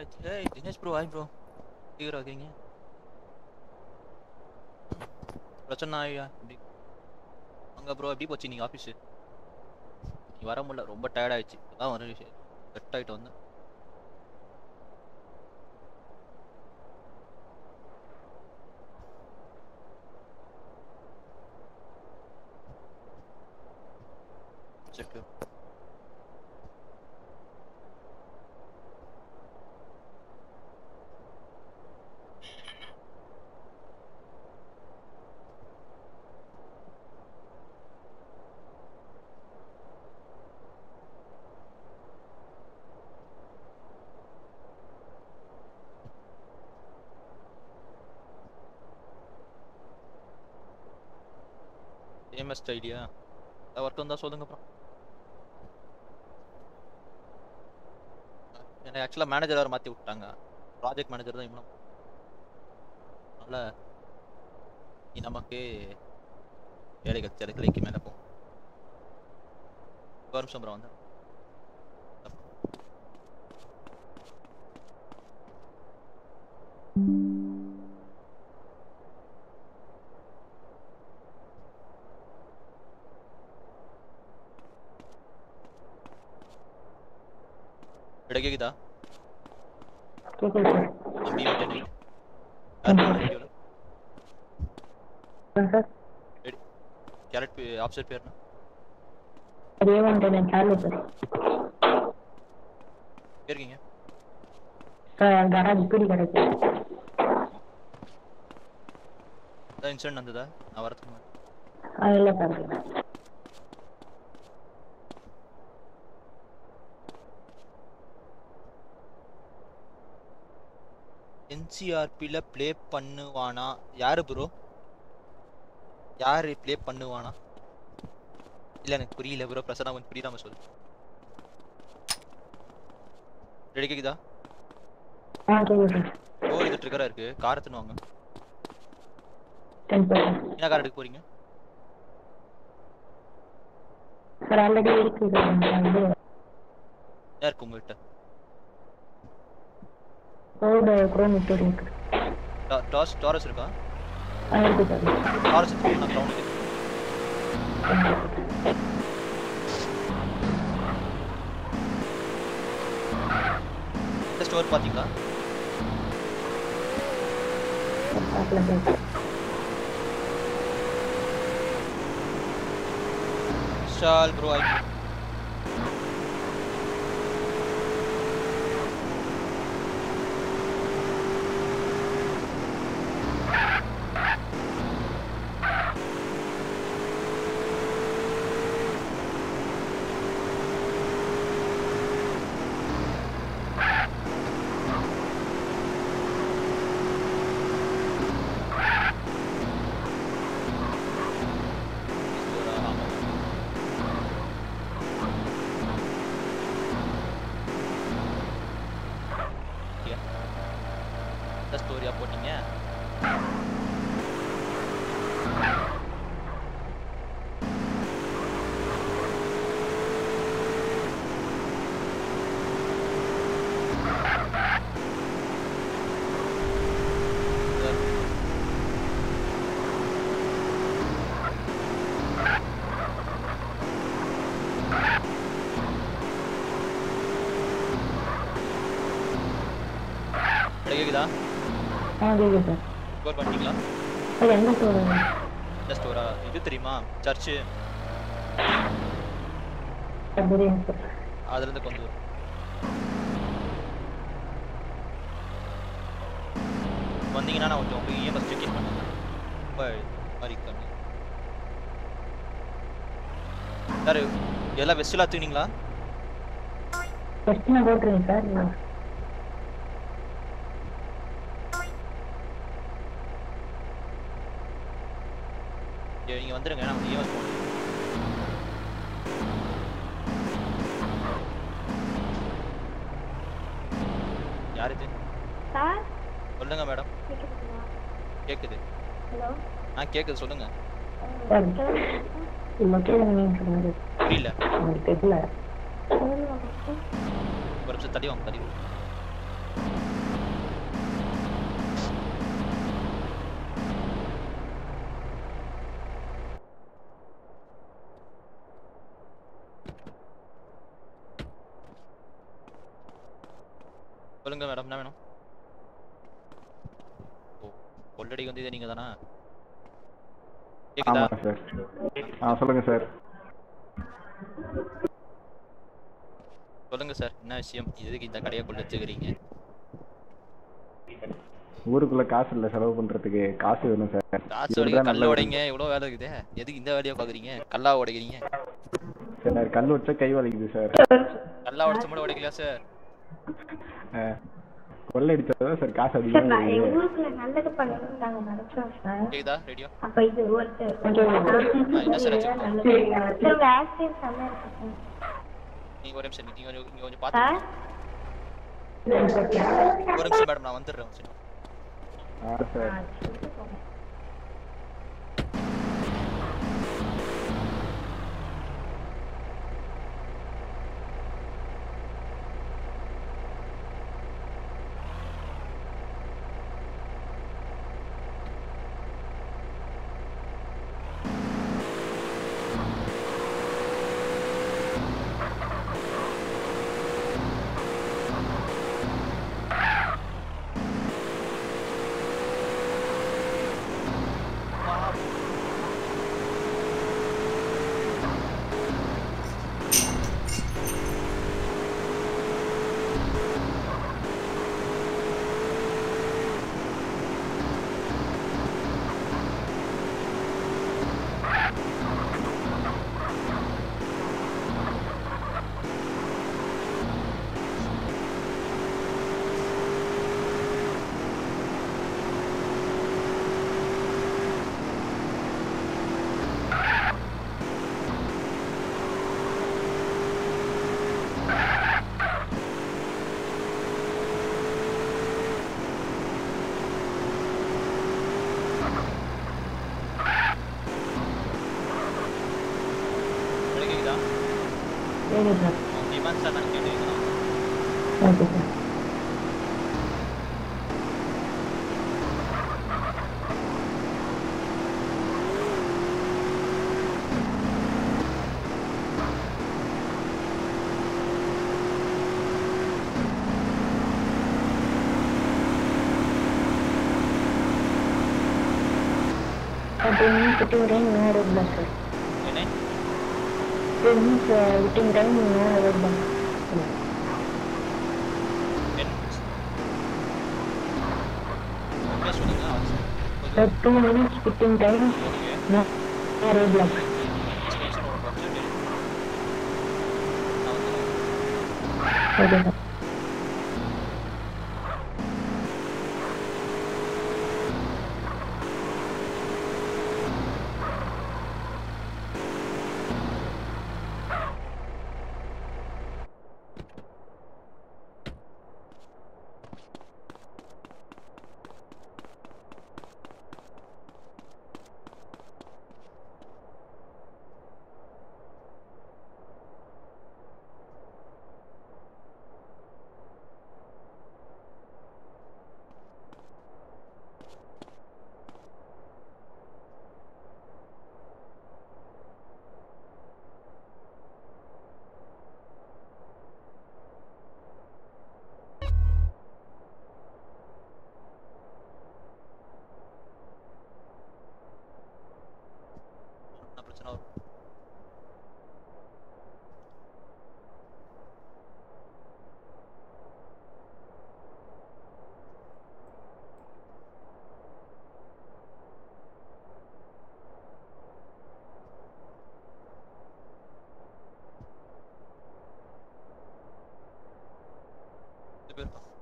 ஆயிடுச்சு ஏய் Dinesh bro hi bro சீக்கிரம் வைக்கிறீங்க பிரச்சனை ஆயா எப்படி அங்க ப்ரோ எப்படி போச்சு நீங்க ஆஃபீஸு நீ வர முடியல ரொம்ப டயர்ட் ஆயிடுச்சு அதான் ஒரு விஷயம் செட் ஆகிட்டு வந்தேன் சரி ஏஎம்எஸ் ஐடியா ஒர்க் வந்தால் சொல்லுங்க அப்புறம் என்னை ஆக்சுவலாக மேனேஜர் வேறு மாற்றி விட்டாங்க ப்ராஜெக்ட் மேனேஜர் தான் இன்னும் அதனால் நீ நமக்கு வேலைகள் சில கிளைக்கு மேலே போகும் ஒரு நிமிஷம் ப்ரோ வந்து விட கேக்குதா கேக்குது சார் தம்பி வந்து யார் வீடியோவில் சார் கேரட் ஆப்செட் பேர்னா ஏவன் டென் சார்லி சார் இருக்கீங்க சார் கராஜ் பீடி கடைக்கு ஏதாவது இன்சிடென்ட் வந்ததா நான் வரதுக்கு முன்னாடி ஆ இல்லை சார் என்சிஆர்பியில் ப்ளே பண்ணுவானா யாரு ப்ரோ யாரு ப்ளே பண்ணுவானா இல்லை எனக்கு புரியல ப்ரோ பிரசன்னா கொஞ்சம் புரியாம சொல்லு ரெடி கேக்குதா ஆ கேக்குது சார் ஓ இது ட்ரிகரா இருக்கு கார் எடுத்துன்னு வாங்க டென் சார் என்ன கார் எடுக்க போறீங்க சார் ஆல்ரெடி இருக்கு சார் வந்து என்ன இருக்கு உங்ககிட்ட ஃபோர்டு குரோம் விக்டோரி இருக்கு டா- டாஸ் டாரஸ் இருக்கா ஆ இருக்கு சார் டாரஸ் எடுத்து நான் க்ரௌண்டுக்கு இந்த ஸ்டோர் பார்த்தீங்களா பார்க்கல சார் விஷால் ப்ரோ ஆயிட்டு ஆமாம் இந்த ஸ்டோரியா போட்டீங்க இப்படி கேக்குதா ஆ கேக்குது சார் ஸ்கோர் பண்ணிட்டீங்களா சார் எந்த ஸ்டோர் இந்த ஸ்டோரா இது தெரியுமா சர்ச்சு தெரியும் சார் அதுல இருந்து கொஞ்சம் தூரம். வந்தீங்கன்னா நான் கொஞ்சம் உங்களுக்கு இஎம்எஸ் செக் இன் பண்ணுங்க ரொம்ப மாதிரி கம்மி சார் எல்லாம் வெஸ்டெல்லாம் தூங்கினீங்களா ஃபஸ்ட் நான் போட்டுருங்க சார் நீங்கள் வந்துடுங்க நான் இஎம்எஸ் போகணும் யார் இது சார் சொல்லுங்க மேடம் கேக்குதுங்களா கேட்குது ஹலோ ஆ கேட்குது சொல்லுங்க சார் லொக்கேஷன் நீங்கள் சொல்லுங்க புரியல உங்களுக்கு தெரியல ஒரு நிமிஷம் தள்ளி வாங்க தள்ளி வாங்க சொல்லுங்க மேடம் என்ன வேணும் ஓ கொள்ளடிக்கு வந்து இது நீங்க தானா கேக்குதா ஆமாம் சார் ஆ சொல்லுங்கள் சார் சொல்லுங்க சார் என்ன விஷயம் எதுக்கு இந்த கடையை கொள்ள வச்சுக்கிறீங்க ஊருக்குள்ளே காசு இல்லை செலவு பண்ணுறதுக்கு காசு வேணும் சார் காசு இதுதான் உடைங்க நல்ல கல்ல ஒரு- உடைங்க எவ்வளோ வேலை இருக்குது எதுக்கு இந்த வேலையை பார்க்குறீங்க கல்லா உடைக்கிறீங்க சார் கல் வச்சா கை வலிக்குது சார் கல்லா உடைச்ச மட்டும் உடைக்கலையா சார் ஆ, கொள்ளையடிச்சா சார் காசு சார் அதிகமாக நான் எங்க வருது. ஊருக்குள்ள நல்லது பண்ணணும்னு நாங்க நினைச்சோம் சார் கேக்குதா ரேடியோ அப்ப இது ஒருத்தர் என்ன சார் ஆச்சு? சார் உங்க ஆக்சிடென்ட் செம்ம இருக்கு சார் நீங்க ஒரு நிமிஷம் நீங்க கொஞ்சம் நீங்க கொஞ்சம் சார் பார்த்து ஒரு நிமிஷம் மேடம் நான் வந்துடுறேன் ஒரு நிமிஷம். ஆ சார் உங்களுக்கு கேக்குதா சரி சார் டிமாண்ட் சார் நான் கேட்டுக்கிறேன் ஓகே சார் டூ மினிட்ஸ் விட்டு வரேன் இன்னும் ரோட் பிளாக் சார் என்ன டூ மினிட்ஸ் விட்டிங் டைம் இன்னும் ரோட் பிளாக் என்ன உண்மையா சொல்லுங்க அவசரம். கொஞ்சம் sir two minutes waiting time okay இன்னும் ரோட் பிளாக் ஸ்டேஷன் ஒரு நிமிஷம் இரு. நான் வந்துடுறேன். ஓகே சார் என்ன பிரச்சனை வரும் இது பேர் தான்.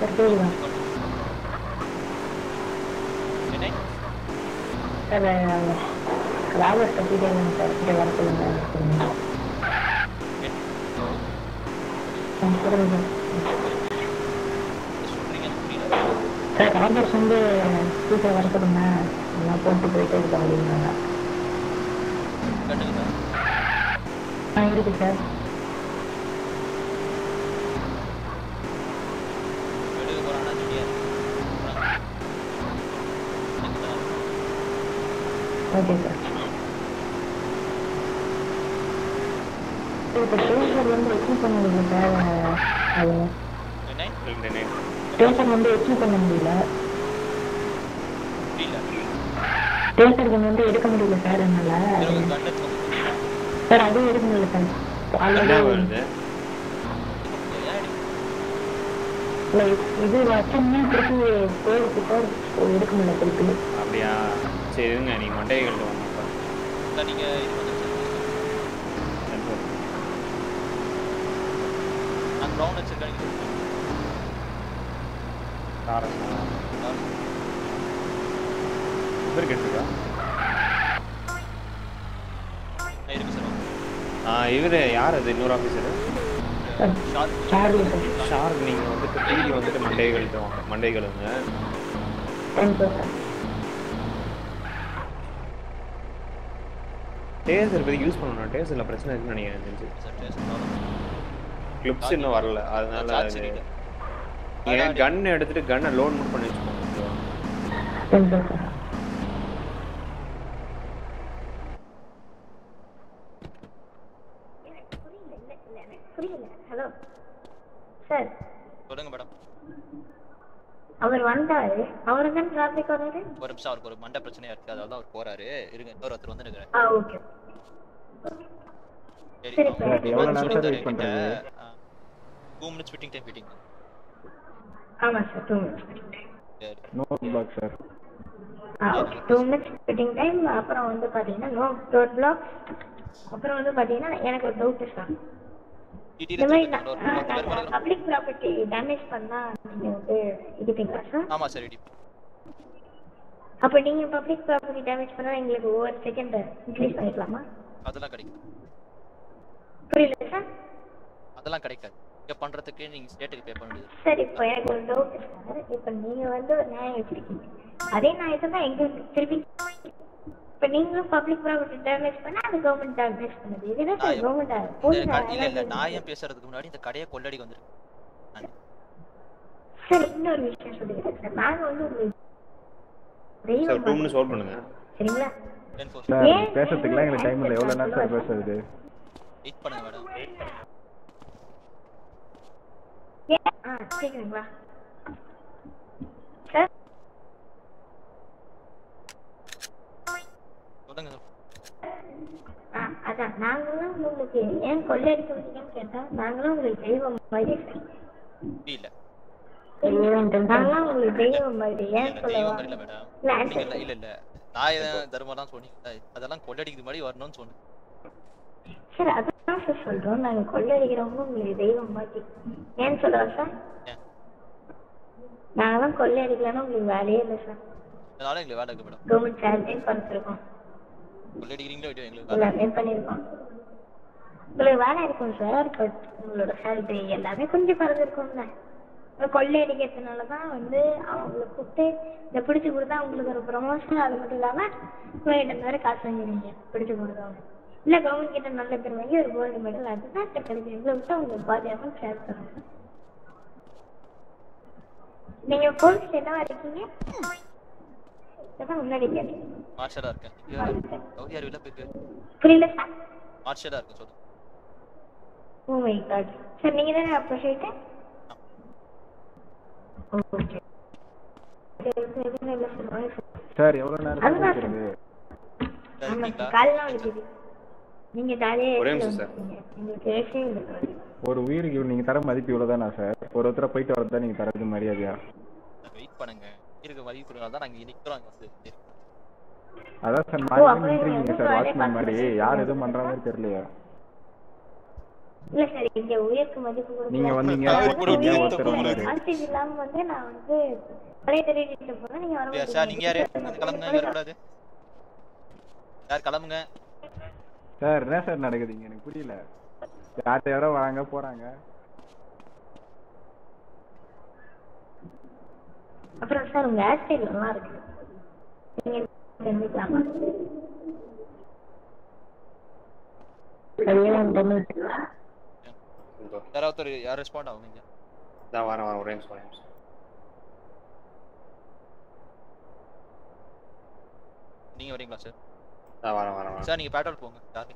சார் கேக்குதா என்ன சார் ராபர்ட் பற்றி கேட்கணும் சார் கிட்ட வர சொல்லுங்க ஆ, சொல்லுங்க சார் சொல்றீங்க எனக்கு புரியல சார் ராபர்ட்ஸ் வந்து சீக்கிரம் வர சொல்லுங்க எல்லாம் போட்டு போயிட்டே இருக்க முடியுங்க கண்டுக்குதா ஆ இருக்கு சார் எடுக்க போறானா தெரியாது ஓகே சார் இப்போ டேசர் வந்து அச்சீவ் பண்ண முடியல சார் அது என்ன ரெண்டு நைட் டேசர் வந்து அச்சீவ் பண்ண முடியல புரியல டேசர் கன் வந்து எடுக்க முடியல சார் என்னால இருங்க கண்ணு சார் அதுவும் எடுக்க முடியல சார் என்ன ஆல்ரெடி வருது இல்லை இது வச்சோம்னா திருப்பி போயிருக்கு சார் எடுக்க முடியல திருப்பி அப்படியா சரி இருங்க நீ மண்டைகள்ட்ட வாங்கப்பா நீங்க இது வந்து நான் ப்ரௌன் வச்சிருக்கேன் தாரசா இவர் கேட்டிருக்கா இருக்கு சார் ஆ இவர் யார் அது இன்னொரு officer sir short Charlie sir ஷார்க் நீங்கள் வந்துட்டு டிவி வந்துட்டு மண்டைகள்ட்ட வாங்க மண்டைகளுங்க தேங்க்யூ சார் டேசர் பற்றி யூஸ் பண்ணணும் டேசரில் பிரச்சனை இருக்குன்னு நினைக்கிறேன் தெரிஞ்சு சார் டேஸ்ட் கிளிப்ஸ் இன்னும் வரல அதனால சார்ஜ் அது சரியில்லை நீங்கள் கன் எடுத்துட்டு கன்னை லோட் மட்டும் பண்ணி வச்சுக்கோங்க தேங்க்யூ சார் புரியல இல்ல இல்ல எனக்கு புரியல ஹலோ சார் சொல்லுங்க மேடம் அவர் வந்தாரு அவரு தான் டிராபிக் வராரு ஒரு நிமிஷம் அவருக்கு ஒரு மண்டை பிரச்சனையா இருக்கு அதனால தான் அவர் போறாரு இருங்க இன்னொரு ஒருத்தர் வந்து இருக்கிறேன் ஆ ஓகே சரி சரி, அவர் சார், எவ்வளவு வந்து நேரம் சார் சொல்லிட்டாரு wait பண்றது? என்கிட்ட, ஆ, two minutes fitting time fitting ஆமா சார் டூ மினிட்ஸ் சரி நோ பிளாக் சார் ஆ okay two minutes fitting time அப்புறம் வந்து பாத்தீங்கன்னா நோ ரோட் பிளாக் அப்புறம் வந்து பாத்தீங்கன்னா எனக்கு ஒரு டவுட் சார் இந்த மாதிரி டிடியில் ஒரு பத்து பேர் மேல இருக்கிறோம். பப்ளிக் ப்ராப்பர்ட்டி டேமேஜ் பண்ணா நீங்க வந்து இடிப்பீங்களா சார் ஆமா சார் இடி அப்ப நீங்க பப்ளிக் ப்ராப்பர்ட்டி டேமேஜ் பண்ணா எங்களுக்கு ஒவ்வொரு செகண்ட் இன்க்ரீஸ் பண்ணிக்கலாமா அதெல்லாம் கிடைக்கும் புரியல சார் அதெல்லாம் கிடைக்காது இங்க பண்றதுக்கு நீங்க ஸ்டேட்டுக்கு பே பண்ண முடியாது சார் இப்போ எனக்கு ஒரு டவுட் சார் இப்போ நீங்க வந்து ஒரு நியாயம் வச்சிருக்கீங்க அதே நியாயத்தை தான் எங்களுக்கு திருப்பி இப்போ நீங்களும் பப்ளிக் ப்ராப்பர்ட்டி டேமேஜ் பண்ணா அது கவர்மெண்ட் டேமேஜ் பண்ணுது இதுதான் சார் நான் கவர்மெண்ட் இந்த போலீஸ் க- இல்ல இல்ல நான் ஏன் பேசுறதுக்கு முன்னாடி இந்த கடையை கொள்ளடி வந்திருக்கு நான் சார் இன்னொரு விஷயம் சொல்லிக்கிறேன் சார் நாங்க வந்து உங்களுக்கு சார் தெய்வம் டூ மினிட்ஸ் ஹோல்ட் பண்ணுங்க சரிங்களா enforce சார் ஏன் பேசுறதுக்குலாம் எங்களுக்கு டைம் இல்லை எவ்வளோ நேரம் சார் பேசுறது வெயிட் பண்ணுங்க மேடம் ஏன் ஆ கேக்குதுங்களா சார் சொல்லுங்க ஆ அதான் நாங்களும் உங்களுக்கு ஏன் கொள்ளையடிக்க வந்தீங்கன்னு கேட்டா நாங்களும் உங்களுக்கு தெய்வம் மாதிரி சார் புரியல நாங்களாம் உங்களுக்கு தெய்வம் மாதிரி ஏன் இல்ல, சொல்ல தெய்வம் இல்ல மேடம் இல்ல, நீங்க answer இல்ல இல்ல இல்ல நான் ஏன் தர்மம்லாம் சொன்னீங்க அதெல்லாம் கொள்ளடிக்கிறது மாதிரி வரணும்னு சொன்னேன் சார் அதான் சார் சொல்றோம் நாங்க கொள்ளையடிக்கிறவங்க உங்களுக்கு தெய்வம் மாதிரி ஏன்னு சொல்லவா சார் ஏன் நாங்களாம் கொள்ளையடிக்கலன்னா உங்களுக்கு வேலையே இல்லை சார் அதனால எங்களுக்கு வேலை இருக்கு மேடம் கவர்மெண்ட் சேலரியும் குறைச்சிருக்கோம் கொள்ளடிக்கிறீங்களோ இல்லையோ எங்களுக்கு வேலை எல்லாமே பண்ணியிருக்கோம் உங்களுக்கு வேலை இருக்கும் சார் பட் உங்களோட சேலரி எல்லாமே கொஞ்சம் குறைஞ்சிருக்கும்ல கொள்ளையடிக்கிறதுனால தான் வந்து அவங்களை கூப்பிட்டு இதை பிடிச்சி கொடுத்தா உங்களுக்கு ஒரு ப்ரொமோஷன் அது மட்டும் இல்லாமல் உங்கள்கிட்ட வேறு காசு வாங்கிடுவீங்க பிடிச்சி கொடுத்தவங்க இல்லை கவர்மெண்ட் கிட்ட நல்ல பேர் வாங்கி ஒரு கோல்டு மெடல் அதுதான் சார் கிடைக்கும் எங்களை விட்டு உங்களுக்கு பாதியாமல் ஷேர் பண்ணுங்க நீங்க போலீஸ் என்னவா இருக்கீங்க இதான் முன்னாடி கேட்டீங்க மார்ஷலா இருக்கேன் இங்க சவுதி அரேபியால போயிட்டு புரியல சார் மார்ஷலா இருக்கேன் சொல்லு ஓ மை காட் சார் நீங்க தானே அப்ரிஷியேட் ஓகே எதுவும் இல்லை சார் வாங்க சார் சார் எவ்வளோ நேரம் சார் அதுதான் பேசுறது சார் ஆமா இருக்கீங்களா சார் கால்லாம் வலிக்குது நீங்க ஜாலியாக ஒரே நிமிஷம் சார். எங்களுக்கு விஷயம் இல்லை சார் ஒரு உயிருக்கு நீங்கள் தர மதிப்பு இவ்வளோ தானா சார் ஒரு ஒருத்தரை போயிட்டு வரது தான் நீங்கள் தரது மரியாதையா வெயிட் பண்ணுங்க இருக்க வழி கொடுக்கறதால தான் நாங்க நிக்கிறோம் இங்க வந்து அதான் சார் ஓ, மாறி அப்புறம் நின்றுருக்கீங்க நீங்க சார் வந்து வாட்ச்மேன் மாதிரி வேலையை யார் எதுவும் பண்ணுற மாதிரி தெரியலையா இல்ல சார் இங்க உயிருக்கு மதிப்பு நீங்க கொடுக்கல வந்தீங்க அவர் கூட நீங்க ஒரு ஒருத்தர் வந்தாரு ஆர்டிசி இல்லாம வந்து நான் வந்து பழைய தெரிவிட்டு போனேன் நீங்க அப்படியா வர சார் நீங்க யாரு வந்து கிளம்புங்க இங்க வரக்கூடாது யார் கிளம்புங்க சார் என்ன சார் நடக்குது இங்க எனக்கு புரியல யார்கிட்ட யாரோ வராங்க போறாங்க அப்புறம் சார் உங்க ஹேர் ஸ்டைல் நல்லா இருக்கு நீங்க தெரிஞ்சுக்கலாமா கல்யாணம் பண்ணிட்டு இதோ யாராவது ஒருத்தர் யார் ரெஸ்பாண்ட் ஆகும் இங்க இதான் வரேன் வரேன் ஒரே நிமிஷம் ஒரே நிமிஷம் நீங்க வரீங்களா சார் இதான் வரேன் வரேன் வரேன் சார் நீங்க பேட்ரோல் போங்க யாரு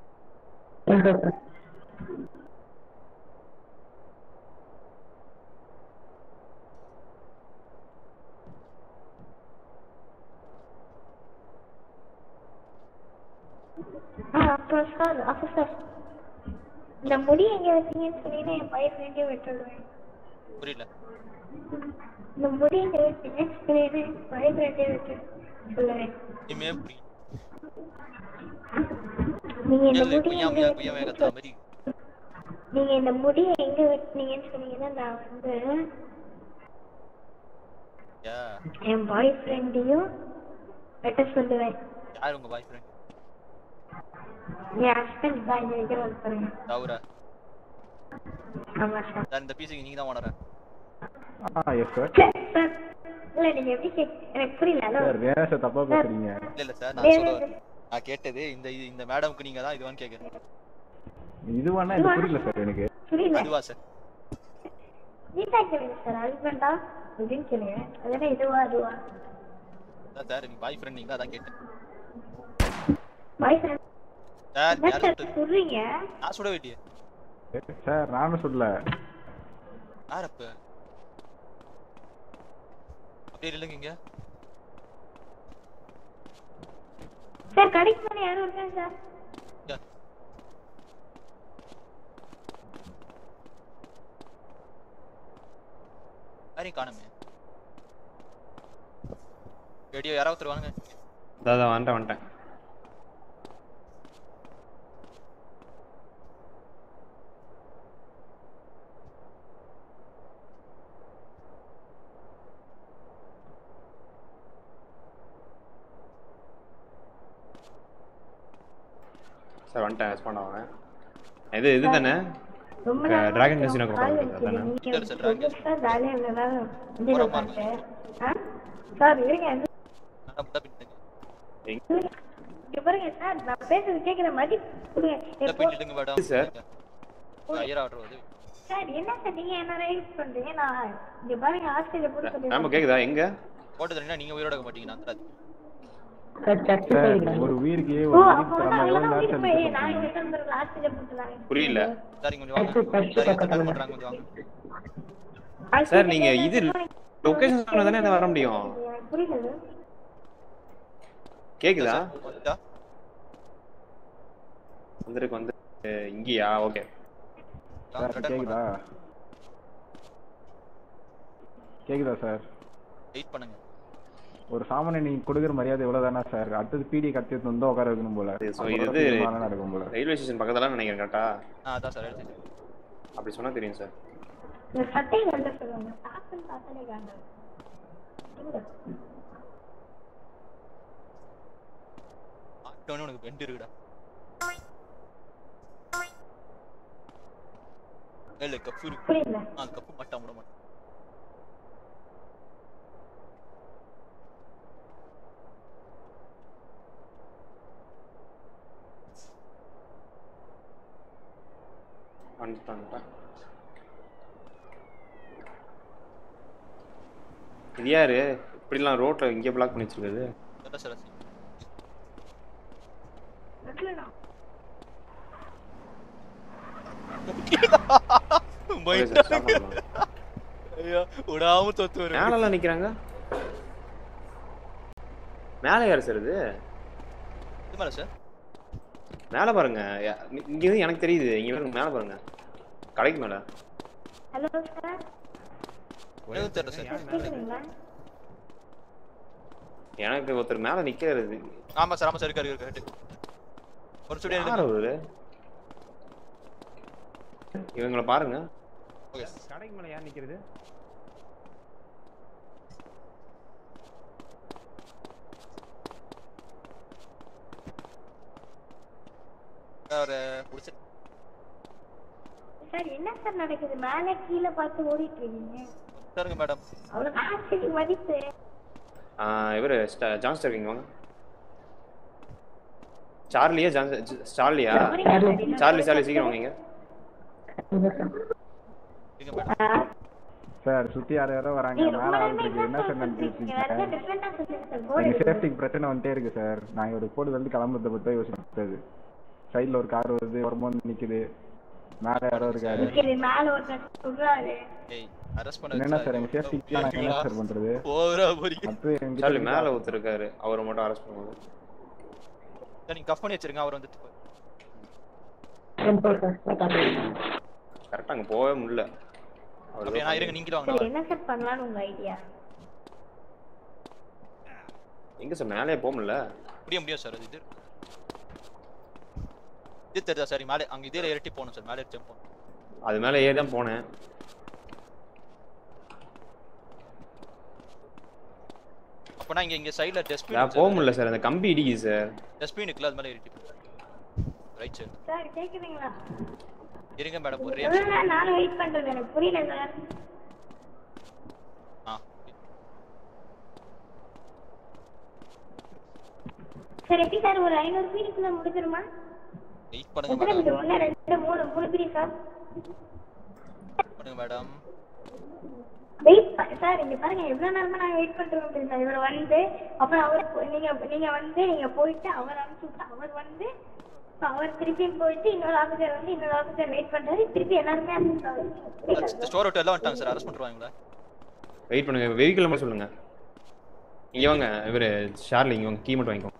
ஆ, அப்புறம் சார் அப்புறம் சார் இந்த முடி எங்க வச்சீங்கன்னு சொன்னீங்கன்னா என் பையன் வேண்டிய விட்டுடுவேன் புரியல இந்த முடி எங்க வச்சீங்கன்னு சொன்னீங்கன்னா என் பையன் வேண்டிய விட்டு சொல்லுவேன் இனிமே புரியும் நீங்க இந்த இல்ல முடி குய்யா எங்க முய்யா குய்யா வேகத்தா மாதிரி நீங்க இந்த முடியை எங்க வெட்டினீங்கன்னு சொன்னீங்கன்னா நான் வந்து யா என் பாய் ஃப்ரெண்டையும் வெட்ட சொல்லுவேன் யார் உங்க பாய் ஃப்ரெண்ட் என் ஹஸ்பண்ட் தான் இங்க வைக்கிறது பாருங்க தவுரா ஆமா சார் சார் இந்த பீஸுக்கு நீங்க தான் ஓனரா ஆ எஸ் சார் சார் சார் இல்ல நீங்க எப்படி கேக் எனக்கு புரியல ஹலோ சார் ஏன் சார் தப்பா பேசுறீங்க இல்ல இல்ல சார் நான் சொல்ல வரேன். நான் கேட்டது இந்த இது- இந்த மேடம்க்கு நீங்க தான் இதுவான்னு கேக்குறேன் இதுவானா இது புரியல சார் எனக்கு புரியல அதுவா சார் நீட்டா கேளுங்க சார் ஹஸ்பண்டா அப்படின்னு கேளுங்க அதெல்லாம் இதுவா அதுவா அதான் சார் நீங்க பாய் ஃப்ரெண்ட் நீங்க அதான் கேட்டேன் பாய் ஃப்ரெண்ட் சார் என்ன யார் சார் சுட்டது சொல்றீங்க நான் சுட வேண்டிய சார் நானும் சொல்லல யார் அப்ப அப்படியே இல்லைங்க இங்க சார் கடைக்கு போன யாரும் இருக்காங்க சார் யார்? யாரையும் காணுமே ரெடியோ யாராவது ஒருத்தர் வாங்க இதான் இதான் வந்துட்டேன் வந்துட்டேன் சார் வந்துட்டேன் ரெஸ்பாண்ட் ஆகிறேன் இது இது தானே ரொம்ப Okay, நாள் Dragon Casino க்கு கால் போறது வச்சது. தானே? நீங்க இல்ல சார், Dragon ரொம்ப சார் ஜாலியா இருந்ததா வண்டியில போறோம், பார்த்தேன். ஆ? சார் இருங்க நான் முட்டை பின்னுங்க இங்க பாருங்க சார் நான் பேசுறது கேக்குற மாதிரி கொடுங்க முட்டை எப்போ- பின்னிடுங்க மேடம் சார். ஐயர் ஆர்டர் வருது சார் என்ன சார் நீங்க என்ன ரைஸ் பண்றீங்க நான் இங்க பாருங்க ஹாஸ்டல்ல போட்டு ஆமா சொல்லிருக்கேன் கேக்குதா எங்க போட்டு தரீங்கன்னா நீங்க உயிரோட இருக்க மாட்டீங்க நான் தராது சார் சர்ச்சு சார் சைடுல ஒரு உயிருக்கு ஓ ஒரு உயிருக்கு அப்போ வந்து தரமா எவ்வளவு அங்கதான் நேரம் உயிர் சார் போய் நிக்க நான் போறீங்க? இங்க தந்துடுறேன் ஹாஸ்டல்ல போட்டுலாம் புரியல சார் இங்க கொஞ்சம் வாங்க பஸ்ஸு, பஸ்ஸு சார் இங்க பக்கத்துல. தட்டு பண்றாங்க கொஞ்சம் வாங்க சார் நீங்க இது லொகேஷன் சொன்னா தானே வர முடியும் எனக்கு புரியல கேக்குதா வந்துட்டா வந்திருக்கு வந்து இங்கேயா ஓகே சார் ரிட்டர்ன் கேக்குதா கேக்குதா சார் வெயிட் பண்ணுங்க ஒரு சாமானை நீங்க கொடுக்குற மரியாதை இவ்வளவுதானா சார் அடுத்தது பீடி கத்தி வந்து உட்கார வைக்கணும் போல இது- so அப்பதான் இது- தீர்மானம் நடக்கும் போல ரயில்வே ஸ்டேஷன் பக்கத்துல நினைக்கிறேன் கரெக்டா ஆ அதான் சார் எடுத்து அப்படி சொன்னா தெரியும் சார் இந்த சட்டை கழட்ட சொல்லுங்க சாப்பிட்டு பார்த்தாலே காண்டம் ஆட்டோன்னு உனக்கு பெண்ட் இருக்குடா இல்ல கப்பு இருக்கு புரியல ஆ கப்பு மட்டும் விட மாட்டேன் வந்துட்டேன் வந்துட்டேன். இது யாரு இப்படிலாம் ரோட்ல இங்கே பிளாக் பண்ணி வச்சிருக்காரு தெரியல சார் அது. நக்கலடா. Okay, Mind sir, stop பண்ணலாம். ஐயா விடாம தொத்து வரும் மேலெல்லாம் நிக்கிறாங்க மேல யாரு சார் இது இது மேல சார் மேல பாருங்க யா- இங்க இருந்து எனக்கு தெரியுது இங்க பாருங்க மேல பாருங்க கடைக்கு மேல ஹலோ சார் எனக்கு தெரியல சார் கேக்குறீங்களா எனக்கு ஒருத்தர் மேல நிக்கிறது ஆமா சார் ஆமா சார் இருக்காரு இருக்காரு ஒரு சுடியா யார் அவரு இவங்கள பாருங்க ஓகே கடைக்கு மேல யார் நிக்கிறது ஒரு பிடிச்ச சார் என்ன சார் நடக்குது மேலே கீழே பார்த்து ஓடிட்டு இருக்கீங்க சாருங்க மேடம் அவ்வளோ ஆச்சரிய மதிப்பு இவர் ஜான் ஸ்டர்விங் வாங்க சார்லியா ஜான் ஜ- சார்லியா சார்லி சார்லி சீக்கிரம் வாங்க இங்க. இருங்க மேடம் சார் சுத்தி யாரோ யாரோ வராங்க நீங்க மேல ரொம்ப ஆள் நேரமா இருக்கு என்ன என்ன சார் சார் நினைச்சிட்டு சொல்றீங்க? வேற இருக்கீங்க ஏதாவது different ஆ சொல்லுங்க சார். எங்க போர் சேஃப்டிக்கு பிரச்சனை வந்துட்டே இருக்கு சார் நாங்க ஒரு போர்டு வந்து கிளம்புறத பத்தி தான் யோசிச்சது சைடுல ஒரு கார் வருது வரும்போது நிக்குது மேல யாரோ இருக்காரு அடிக்குது, மேல ஒருத்தர் சொல்றாரு ஏய் அரெஸ்ட் பண்ண என்ன சார் எங்க சேஃப்டிக்கு நாங்க என்ன சார் பண்றது ஓவரா போறீங்க அது எங்க சார்லி மேல ஒருத்தர் இருக்காரு அவரை மட்டும் அரெஸ்ட் பண்ணுங்க சார் நீங்க கஃப் பண்ணி வச்சிருங்க அவர் வந்துட்டு போய் சிம்பிள் சார் கரெக்டா அங்க போகவே முடியல அவர் அப்படியே நான் இருங்க நீங்களும் வாங்க சரி நான் என்ன சார் பண்ணலாம்னு உங்க ஐடியா எங்க சார் மேலே போக முடியல முடிய முடியும் சார் அது இது இது தெரியுதா சார் மேலே அங்க இதே ஏறிட்டி போகணும் சார் மேலே ஏறி ஜம்ப் போகணும் அது மேல ஏறி தான் போனேன் அப்பனா இங்க இங்க சைடுல நான் டஸ்ட்பின் போக முடியல சார் அந்த கம்பி இடிக்குது சார் டஸ்ட்பின் இருக்குல்ல அது மேலே ஏறிட்டி ரைட் சார் சார் கேக்குதுங்களா இருங்க மேடம் ஒரே எவ்வளவு நேரம் நானும் வெயிட் பண்றது எனக்கு புரியல சார் ஆ சார் எப்படி சார் ஒரு ஐநூறு பீடிக்குள்ள முடிஞ்சிருமா வெயிட் பண்ணுங்க எத்தனை மேடம் பீடி ஒன்னு ரெண்டு மூணு மூணு பீடி சார் பண்ணுங்க மேடம் வெயிட் சார் இங்க பாருங்க எவ்வளவு நேரமா நாங்க வெயிட் பண்றோம் தெரியுமா இவர் வந்து அப்புறம் அவர் போ- நீங்க நீங்க வந்து நீங்க போயிட்டு அவர் அனுப்பிச்சு விட்டு அவர் வந்து இப்ப அவர் திருப்பியும் போயிட்டு இன்னொரு ஆஃபீஸர் வந்து இன்னொரு ஆஃபீஸர் வெயிட் பண்றாரு திருப்பி எல்லாருமே அனுப்பிச்சு ஸ்டோர் அவுட் எல்லாம் வந்துட்டாங்க சார் அரெஸ்ட் பண்ணுவாங்களா வெயிட் பண்ணுங்க வெஹிக்கிள் மட்டும் சொல்லுங்க இங்க வாங்க இவரு ஷார்லி இங்க வாங்க கீ மட்டும் வாங்கிக்கோங்க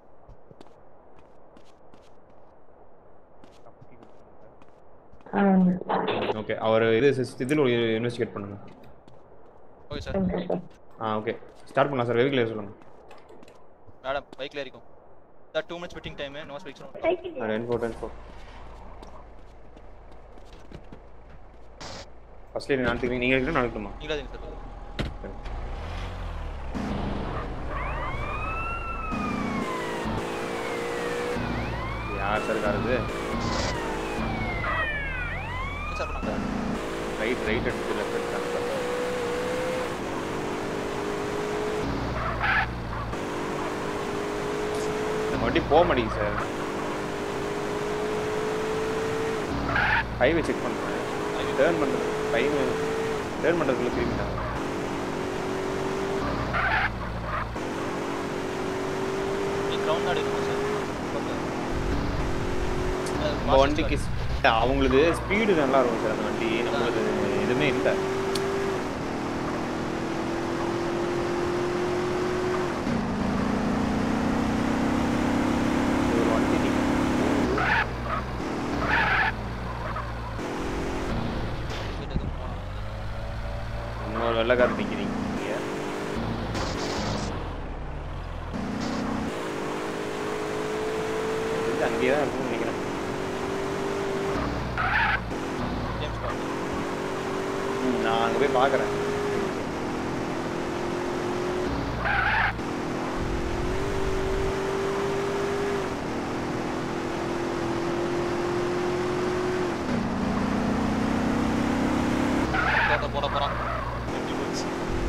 ஓகே அவர் இது இதில் ஒரு இன்வெஸ்டிகேட் பண்ணுங்க ஓகே சார் ஆ ஓகே ஸ்டார்ட் பண்ணலாம் சார் வெஹிக்கிள் சொல்லுங்க மேடம் பைக்ல இருக்கும் sir two minutes waiting time no speaks cycle ten four ten four first நான் எடுத்துக்கிறீங்க நீங்கள் எடுக்கணும் நான் எடுக்கணுமா நீங்களா இருங்க சார் யார் சார் கார் இது என்ன சார் பண்ணாங்க ரைட் ரைட் எடுத்து லெஃப்ட் எடுத்தாங்க சார் இந்த வண்டி போக மாட்டேங்குது சார் ஹைவே செக் பண்ணுறேன் டேர்ன் பண்ணுறது ஹைவே டேர்ன் பண்ணுறதுக்குள்ள திரும்பிட்டாங்க நீ கிரவுண்ட் நாடு இருக்கும் சார் நம்ம வண்டிக்கு ஸ்- அவங்களுக்கு ஸ்பீடு நல்லா இருக்கும் சார் அந்த வண்டி நம்மளுக்கு எதுவுமே இல்லை ஒரு வண்டி நிக்க- இன்னொரு வெள்ளக்காரர் நிற்கிறீங்க இங்க. இது அங்கேயே தான் இருக்கும்னு நினைக்கிறேன் ம், நான் அங்கே போய் பார்க்குறேன் போட போட போறான் எப்படி போச்சு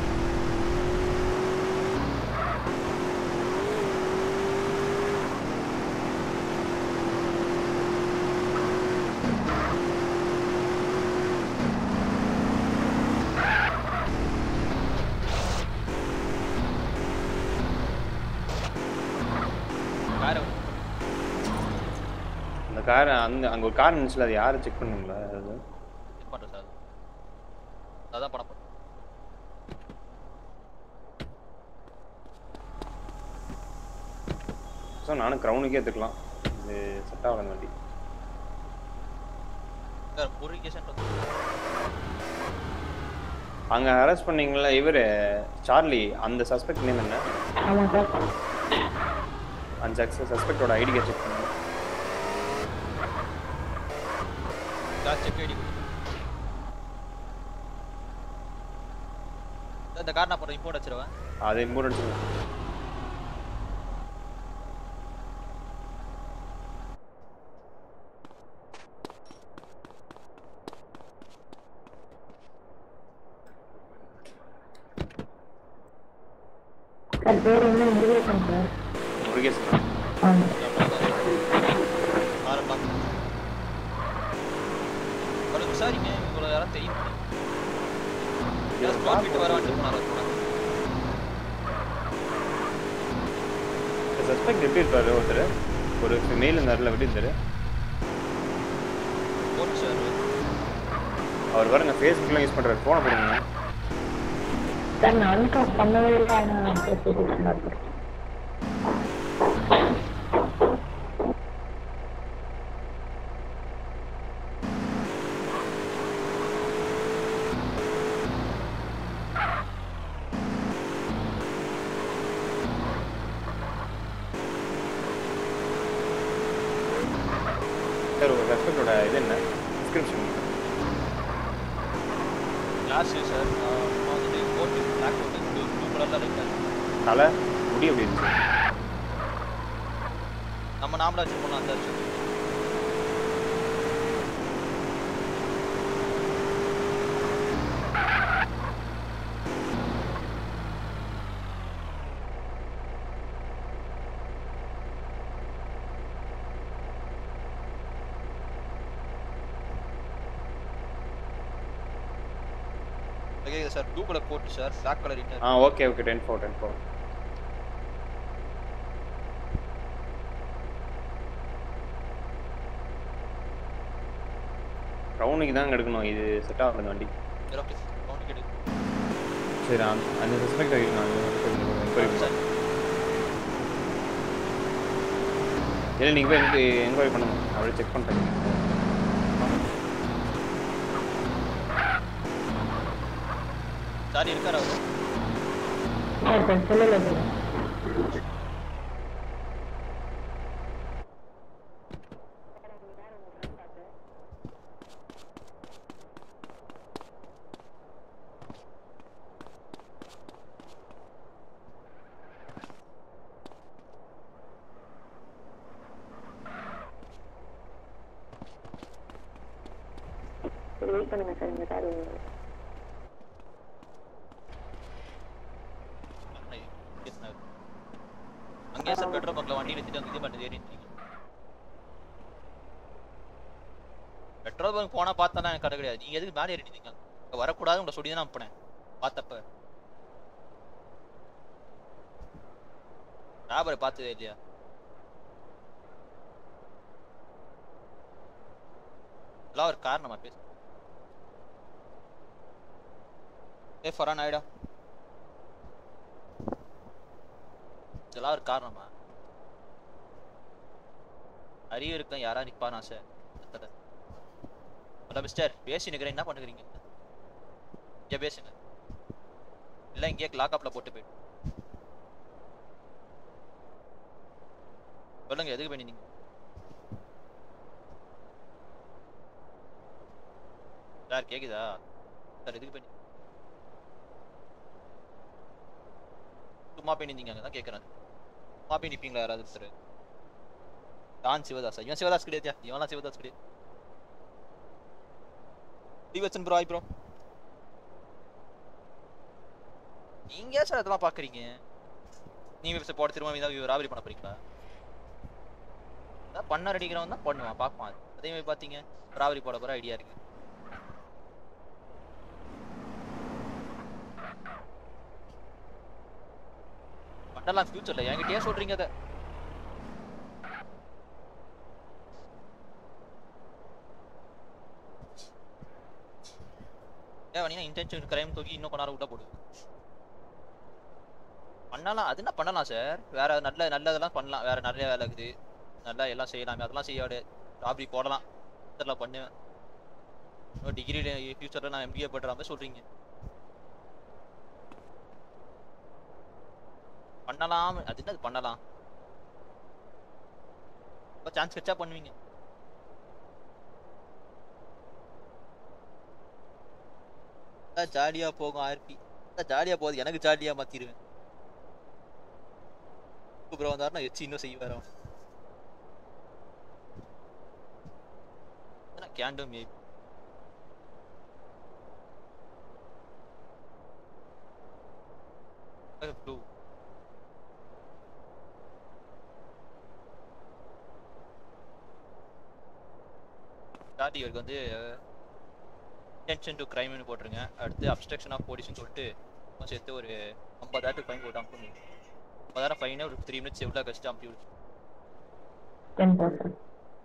காரை அந்த கார் அந்த அங்கே ஒரு கார் இருந்துச்சுல அது யாரை செக் பண்ணுங்களா அது செக் பண்றேன் சார் அதான் படம் போறேன் ஸோ நானும் க்ரௌனுக்கே எடுத்துக்கலாம் இது செட் ஆகல இந்த வண்டி சார் ஒரு கேஷன் அங்கே அரெஸ்ட் பண்ணீங்களா இவர் சார்லி அந்த சஸ்பெக்ட் நேம் என்ன ஆமாம் சார் அந்த சஸ்பெக்டோட ஐடி கார்டு செக் பண்ணுங்க கார் செக் ஐடி இந்த கார் நான் போடுறேன் இம்போர்ட் வச்சிருவேன் அதை இம்போர்ட் அடிச்சுருவேன் சார் பேர் என்ன முருகேசன் சார் முருகேசனா ஆமாம் காரை பார்த்து அவருக்கு விசாரிங்க இவ்வளோ யாரும் தெரியும் ஸ்டாப் விட்டு வர வந்துட்டு போனார் சஸ்பெக்ட் எப்படி இருப்பாரு ஒருத்தர் ஒரு மேல் இருந்தாருல எப்படி இருந்தாரு போட்டு சார் அவர் பாருங்க ஃபேஸ்புக்லாம் யூஸ் பண்றாரு ஃபோனை போடுங்க சார் நான் அன்காஸ் பண்ணவே இல்லை ஆனால் பேசிட்டு இருந்தார் சார் உங்க சஸ்பெக்டோட இது என்ன டிஸ்கிரிப்ஷன் கிளாஸ் சார் வந்துட்டு coat black coat blue blue கலரில் லைட்டாக தலை முடி எப்படி இருந்துச்சு நம்ம நாமளா வச்சுருப்போம் அந்த வச்சு okay sir blue colour coat sir black colour inner ஆ okay okay ten four ten four ரவுண்டுக்கு தான் எடுக்கணும் இது செட் ஆகுது வண்டி சரி ஓகே கவுண்ட் கேடு சரி அந்த அந்த சஸ்பெக்ட் நான் என்கொயரி சார் இல்லை நீங்கள் போய் எனக்கு என்கொயரி பண்ணுங்க அப்படியே செக் பண்ணுறேன் சார் இருக்கார் அவர் சார் சார் சொல்லலை சார் சரி வெயிட் பண்ணுங்க சார் இந்த கார் அங்கேயே சார் பெட்ரோல் பங்க்ல வண்டி நிறுத்திட்டு வந்து இது பண்ணி ஏறிட்டு பெட்ரோல் பங்க் போனா பார்த்தா எனக்கு கடை கிடையாது நீங்க எதுக்கு மேலே ஏறிட்டீங்க அங்க வரக்கூடாது உங்களை சொல்லி தான் அனுப்புனேன் பார்த்தப்ப ராபரை பார்த்ததே இல்லையா எல்லாம் ஒரு காரணமா பேசு ஏ ஃபரான் ஆயிடா இதெல்லாம் ஒரு காரணமா அறிவு இருக்க யாரா நிப்பான் ஆசை அத்தட ஹலோ மிஸ்டர் பேசி நிக்கிறேன் என்ன பண்ணுறீங்க இங்கே பேசுங்க இல்லை இங்கேயே லாக்அப்ல போட்டு போயிட்டு சொல்லுங்க எதுக்கு பண்ணி நீங்க சார் கேக்குதா சார் எதுக்கு பண்ணி சும்மா போய் நிந்தீங்க அங்கே தான் கேட்குறேன் சும்மா போய் நிப்பீங்களா யாராவது சார் டான் சிவதாஸ் இவன் சிவதாஸ் கிடையாதுயா இவன்லாம் சிவதாஸ் கிடையாது டிவச்சன் ப்ரோ ஆய் ப்ரோ நீங்க ஏன் சார் அதெல்லாம் பாக்குறீங்க நீங்க வெப்சைட் போட திரும்ப ஏதாவது ராபரி பண்ண போறீங்களா அதான் பண்ண அடிக்கிறவன் தான் பண்ணுவான் பார்ப்பான் அதே மாதிரி பாத்தீங்க ராபரி போட போற ஐடியா இருக்கு பண்ணலாம் ஃபியூச்சர்ல என்கிட்டயே சொல்றீங்க அதை ஏன் பண்ணீங்கன்னா இன்டென்ஷன் கிரைம் தூக்கி இன்னும் கொஞ்ச நேரம் விட்டா போடு பண்ணலாம் அது என்ன பண்ணலாம் சார் வேற நல்ல நல்லதெல்லாம் பண்ணலாம் வேற நிறைய வேலை இருக்குது நல்லா எல்லாம் செய்யலாமே அதெல்லாம் செய்ய ராபரி போடலாம் இதெல்லாம் பண்ணுவேன் டிகிரி ஃபியூச்சரில் நான் எம்பிஏ பண்ணுற மாதிரி சொல்றீங்க பண்ணலாம் அது என்ன அது பண்ணலாம் சான்ஸ் கிடைச்சா பண்ணுவீங்க ஜாலியா போகும் ஆர்பி ஜாலியா போகுது எனக்கு ஜாலியா மாத்திடுவேன் ப்ரோ வந்தாருன்னா வச்சு இன்னும் செய்ய வரோம் கேண்டும் மேபி ப்ளூ ஸ்டார்டிங் வந்து இன்டென்ஷன் டு கிரைம்னு போட்டுருங்க அடுத்து அப்ஸ்ட்ரக்ஷன் ஆஃப் போலீஸ்னு சொல்லிட்டு சும்மா சேர்த்து ஒரு ஐம்பதாயிரத்துக்கு ஃபைன் போட்டு அனுப்பி ஐம்பதாயிரம் ஃபைனே ஒரு த்ரீ மினிட்ஸ் எவ்வளோ கழிச்சு அனுப்பி விடு டென் பர்சன்ட்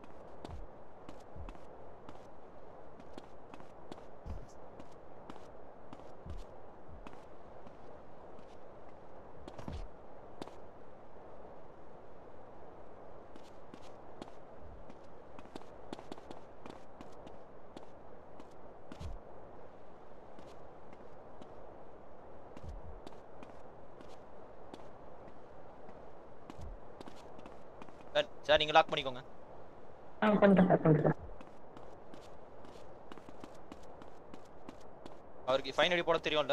சார் சார் நீங்கள் லாக் பண்ணிக்கோங்க ஆ பண்ணுறேன் சார் பண்ணுறேன் அவருக்கு ஃபைன் அடி போட தெரியும்ல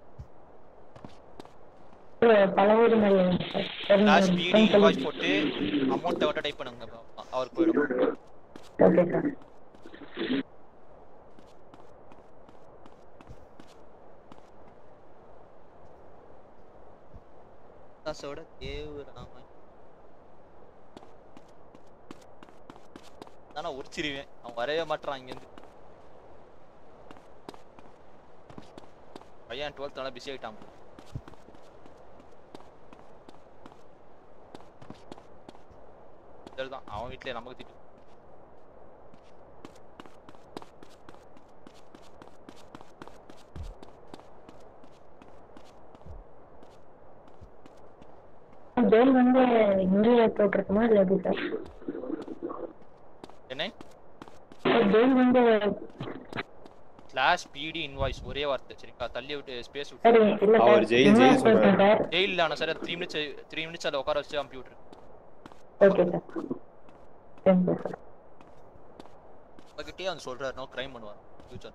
சார் பல ஊர் மாதிரி சார் லாஸ்ட் பிடி இன்வாய்ஸ் போட்டு அமௌண்ட்டை மட்டும் டைப் பண்ணுங்க அவருக்கு போயிடும் ஓகே சார் தாசோட தேவு ராமன் ஆனா உரிச்சிருவேன் அவன் வரவே மாட்டான் இங்கேருந்து பையன் டுவெல்த் நல்லா பிஸி ஆகிட்டான் சரிதான் அவன் வீட்டிலே நமக்கு திட்டு ஜெயில் வந்து இங்கேயே போட்டிருக்குமா இல்லை எப்படி சார் என்ன சார் ஜெயில் வந்து ஸ்லாஷ் பிடி இன்வாய்ஸ் ஒரே வார்த்தை சரிங்களா தள்ளி விட்டு ஸ்பேஸ் விட்டு சரி இல்லை அவர் சார் ஜெயில் இன்வாய்ஸ் ஜெயில் சொல்றாரு. போட்டேன் சார் ஜெயிலில் ஆனால் sir three minutes three minutes அதில் உட்கார வச்சு computer okay sir ten percent உங்ககிட்டயே வந்து சொல்றாரு நோ கிரைம் பண்ணுவார் ஃபியூச்சர்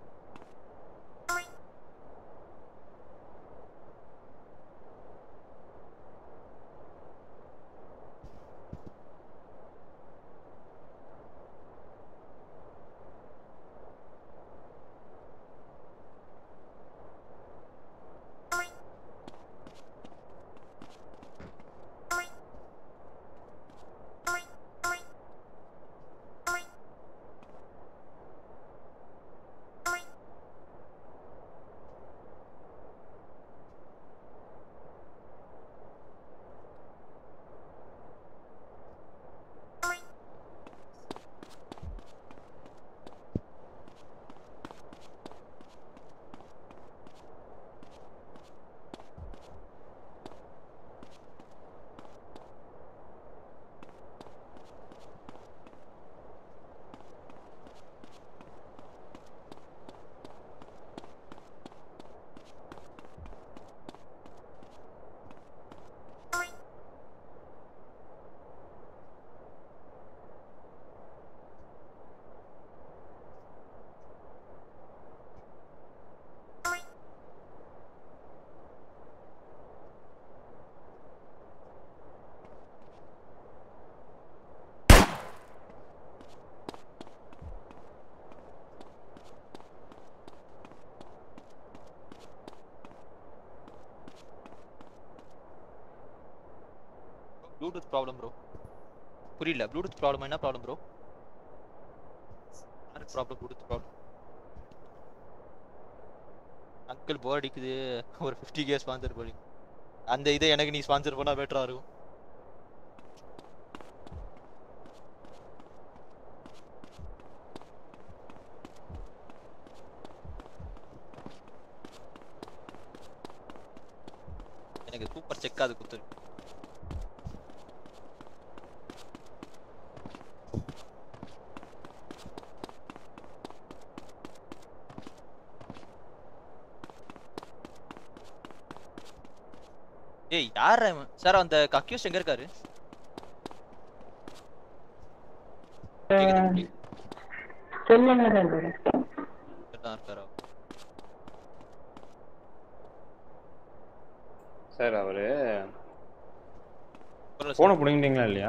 ப்ளூடூத் ப்ராப்ளம் ப்ரோ புரியல ப்ளூடூத் ப்ராப்ளம் என்ன ப்ராப்ளம் ப்ரோ யாருக்கு problem Bluetooth problem uncle bore அடிக்குது ஒரு ஃபிஃப்டி கே ஸ்பான்சர் பண்ணி அந்த இதை எனக்கு நீ ஸ்பான்சர் பண்ணா பெட்டரா இருக்கும் எனக்கு சூப்பர் செக் அது குத்துரு ஏய் யார் சார் அந்த அக்யூஸ் எங்க இருக்காரு கேக்குது? சொல்லுங்க சார் தான் இருக்காரா சார் அவரு சொல்லுங்க ஃபோனை பிடிங்கிட்டீங்களா இல்லையா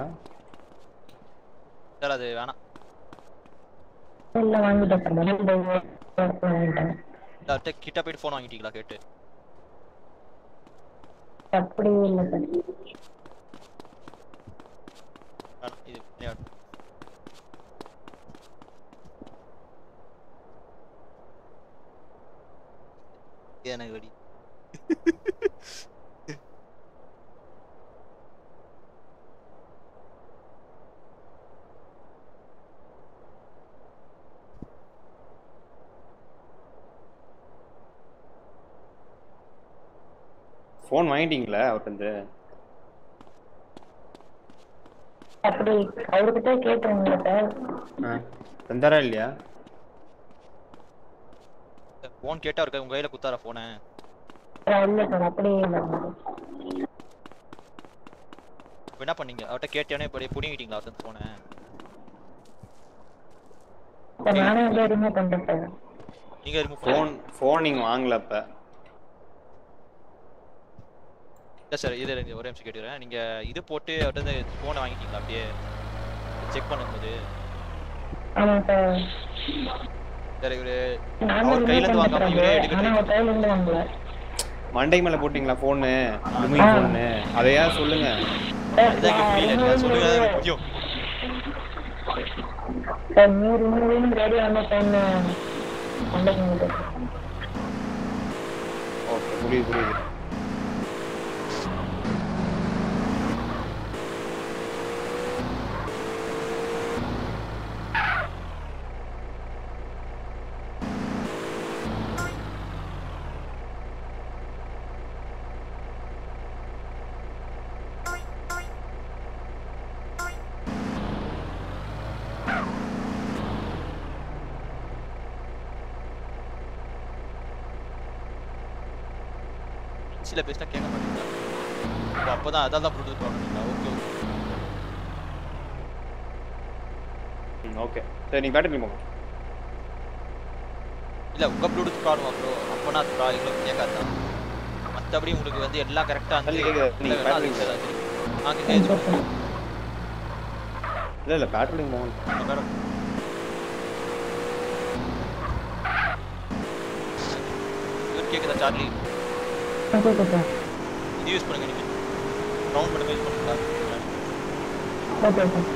சார் அது வேணாம் இல்ல வாங்கிட்டேன் சார் ரெண்டு வாங்கிட்டேன் இல்ல, அவர்கிட்ட கிட்ட போயிட்டு ஃபோன் வாங்கிட்டீங்களா கேட்டு அப்படி இல்ல சார் வேணாம், இது விளையாடு. எனக்கு வெடி ஃபோன் வாங்கிட்டீங்களா அவர்கிட்ட அப்படி அவர்கிட்ட கேட்டுருங்களா சார் ஆ தந்தாரா இல்லையா ஃபோன் கேட்டா இருக்க உங்க கையில குத்தாரா போனை இல்ல சார் அப்படியே இல்ல இப்ப என்ன பண்ணீங்க அவர்கிட்ட கேட்டேனே இப்படி புடிங்கிட்டீங்களா அவர்கிட்ட போனை சார் நானும் வந்து ரிமூவ் பண்ணிட்டேன் சார் நீங்க ரிமூவ் ஃபோன் ஃபோன் நீங்கள் வாங்கல அப்போ இல்ல சார் இது எனக்கு ஒரே நிமிஷம் கேட்டுக்கிறேன் நீங்க இது போட்டு அவர்கிட்ட போனை வாங்கிட்டீங்களா அப்படியே செக் பண்ணும்போது ஆமா சார் சரி இவரு நானும் அவர் கையில ரிமூவ் இருந்து வாங்காம பண்ணிட்டேன் இவரே ஆனா எடுக்க அவர் கையில இருந்து வாங்கல மண்டை மேலே போட்டிங்களா ஃபோனு ரிமூவ் ஃபோனு அதையா சொல்லுங்க சார் அதுதான் இங்க புரியல நீங்க அது சொல்லுங்க அது முக்கியம் சார் நூறு நூறு ரெடி ஆன ஃபோன் கொண்டு ஓகே புரியுது புரியுது சில பேசினா கேட்க மாட்டீங்களா ஓ, அப்பதான் அதான் தான் ப்ளூடூத் வாங்குனீங்களா ஓகே ஓகே ம் ஓகே சரி நீங்கள் பேட்டரி போங்க இல்ல உங்க ப்ளூடூத் ப்ராப்ளம் ப்ரோ அப்பனா அது ப்ரா எங்களுக்கு கேட்காது மத்தபடி உங்களுக்கு வந்து எல்லாம் கரெக்டா தள்ளி கேக்குது. நீங்க battery நாங்க கேட்குறோம் இல்லை இல்லை பேட்டரி போங்க இவர் கேக்குதா சார்லி ஓகே சார் இது யூஸ் பண்ணுங்க நீங்க ரவுண்ட் பண்ணுங்க யூஸ் பண்ணுங்களா ஓகே சார்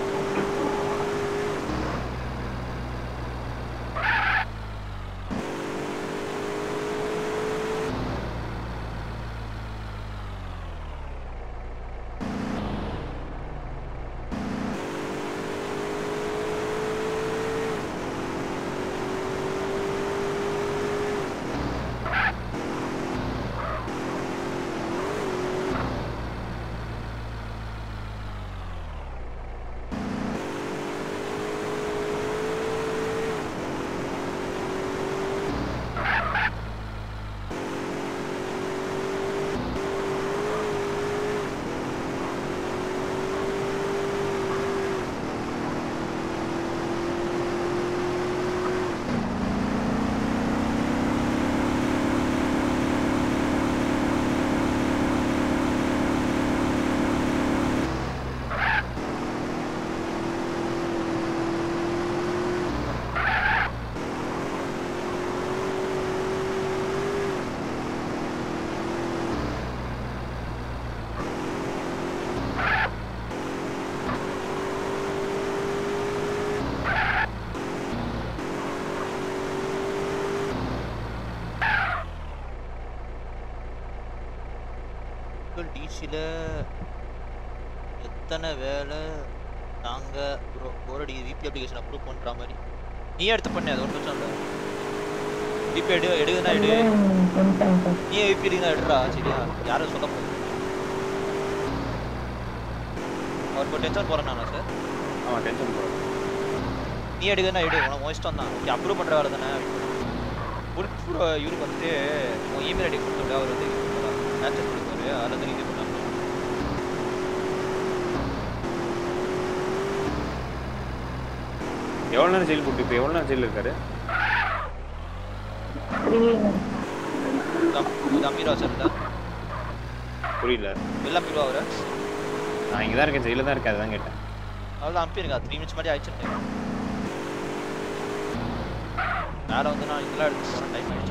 கூகுள் டிசியில் எத்தனை வேலை நாங்கள் ப்ரோ ஒரு அடி விபி அப்ளிகேஷன் அப்ரூவ் பண்ணுற மாதிரி நீ எடுத்து பண்ணு அது ஒன்றும் பிரச்சனை இல்லை விபி எடு எடுக்குதுன்னா எடு பண்ணிட்டேன் சார் நீ விபி எடுக்குதா எடுறா சரியா யாரும் சொல்ல போகுது அவர் இப்போ டென்ஷன் போகிறேன் நானா சார் ஆமாம் டென்ஷன் போகிறேன் நீ எடுக்குதுன்னா எடு உனக்கு உன் இஷ்டம் தான் ஓகே அப்ரூவ் பண்ணுற வேலை தானே புல் இவருக்கு வந்துட்டு உன் இமெயில் ஐடி கொடுத்து விடு அவர் வந்து மேட்சஸ் கொடுப்பாரு அதில் வந்து இது பண்ணாங்க எவ்வளோ நேரம் ஜெயில் போட்டு இப்போ எவ்வளோ நேரம் ஜெயிலில் இருக்காரு த்ரீ இது அமீரா சார் தான் புரியல வெளில போயிடுவா அவரு நான் இங்கே தான் இருக்கேன் ஜெயிலில் தான் இருக்கேன் அதுதான் கேட்டேன் அவ்வளோ அனுப்பிடுங்க த்ரீ மினிட்ஸ் மாதிரி ஆயிடுச்சு மேலே வந்து நான் இதெல்லாம் எடுத்து போகிறேன் டைம் ஆயிடுச்சு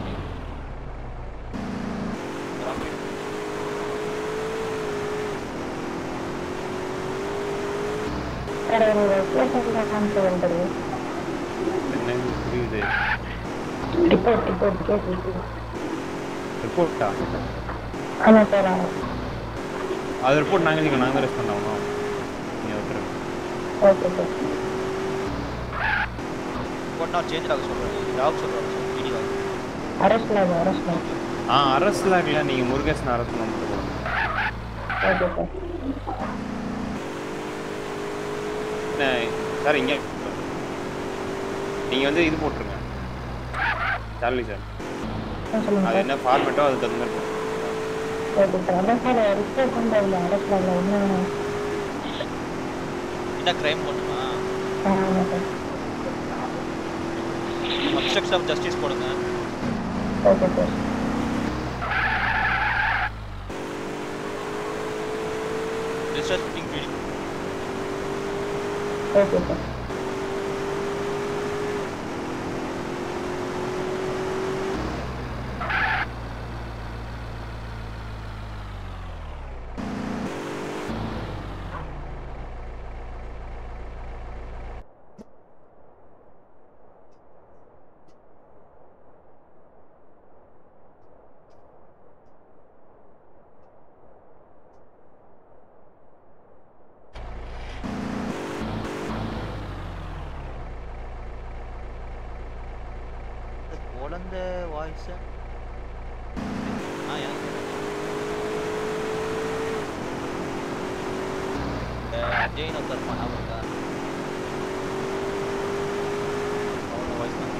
சார் உங்க லொக்கேஷன்ல காமிச்சு வந்துடுது என்ன புரியுது ரிப்போர்ட் ரிப்போர்ட் கேஸ் ரிப்போர்ட் ரிப்போர்ட்டா ஆமாம் சார் அது ரிப்போர்ட் நாங்கள் நீங்கள் நாங்கள் ரெஸ்ட் பண்ணாமல் நீங்கள் ஒருத்தர் ஓகே சார் போட்டு நான் சேஞ்ச் ஆக சொல்கிறேன் ஜாப் சொல்கிறேன் பிடி வாங்க அரெஸ்ட்ல அரெஸ்ட்ல ஆ அரஸ்ட்லாம் இல்லை நீங்கள் முருகேசன் அரெஸ்ட் பண்ண மட்டும் போதும். ஓகே சார் என்ன சார் இங்கே நீங்கள் வந்து இது போட்டுருங்க சார்லி சார் ஆ, சொல்லுங்க அது சார் என்ன ஃபார்மேட்டோ அதுக்கு தகுந்த மாதிரி போட்டுருங்க. ஓகே சார் அதான் சார் ரிப்போர்ட் வந்து அதில் அரெஸ்ட்ல என்ன என்ன க்ரைம் பண்ணுமா ஆ, ஆமாம் சார் அப்ஸ்ட்ரக்ஷன் ஆஃப் ஜஸ்டிஸ் போடுங்க ஓகே சார் டிஸ்ரெஸ்பெக்டிங் பிடி ஓகே சார் குழந்தை வாய்ஸ் ஆ எனக்கு இந்த அஜய்னு ஒருத்தர் இருப்பான் ஞாபகம் இருக்கா அவனோட வாய்ஸ் தான்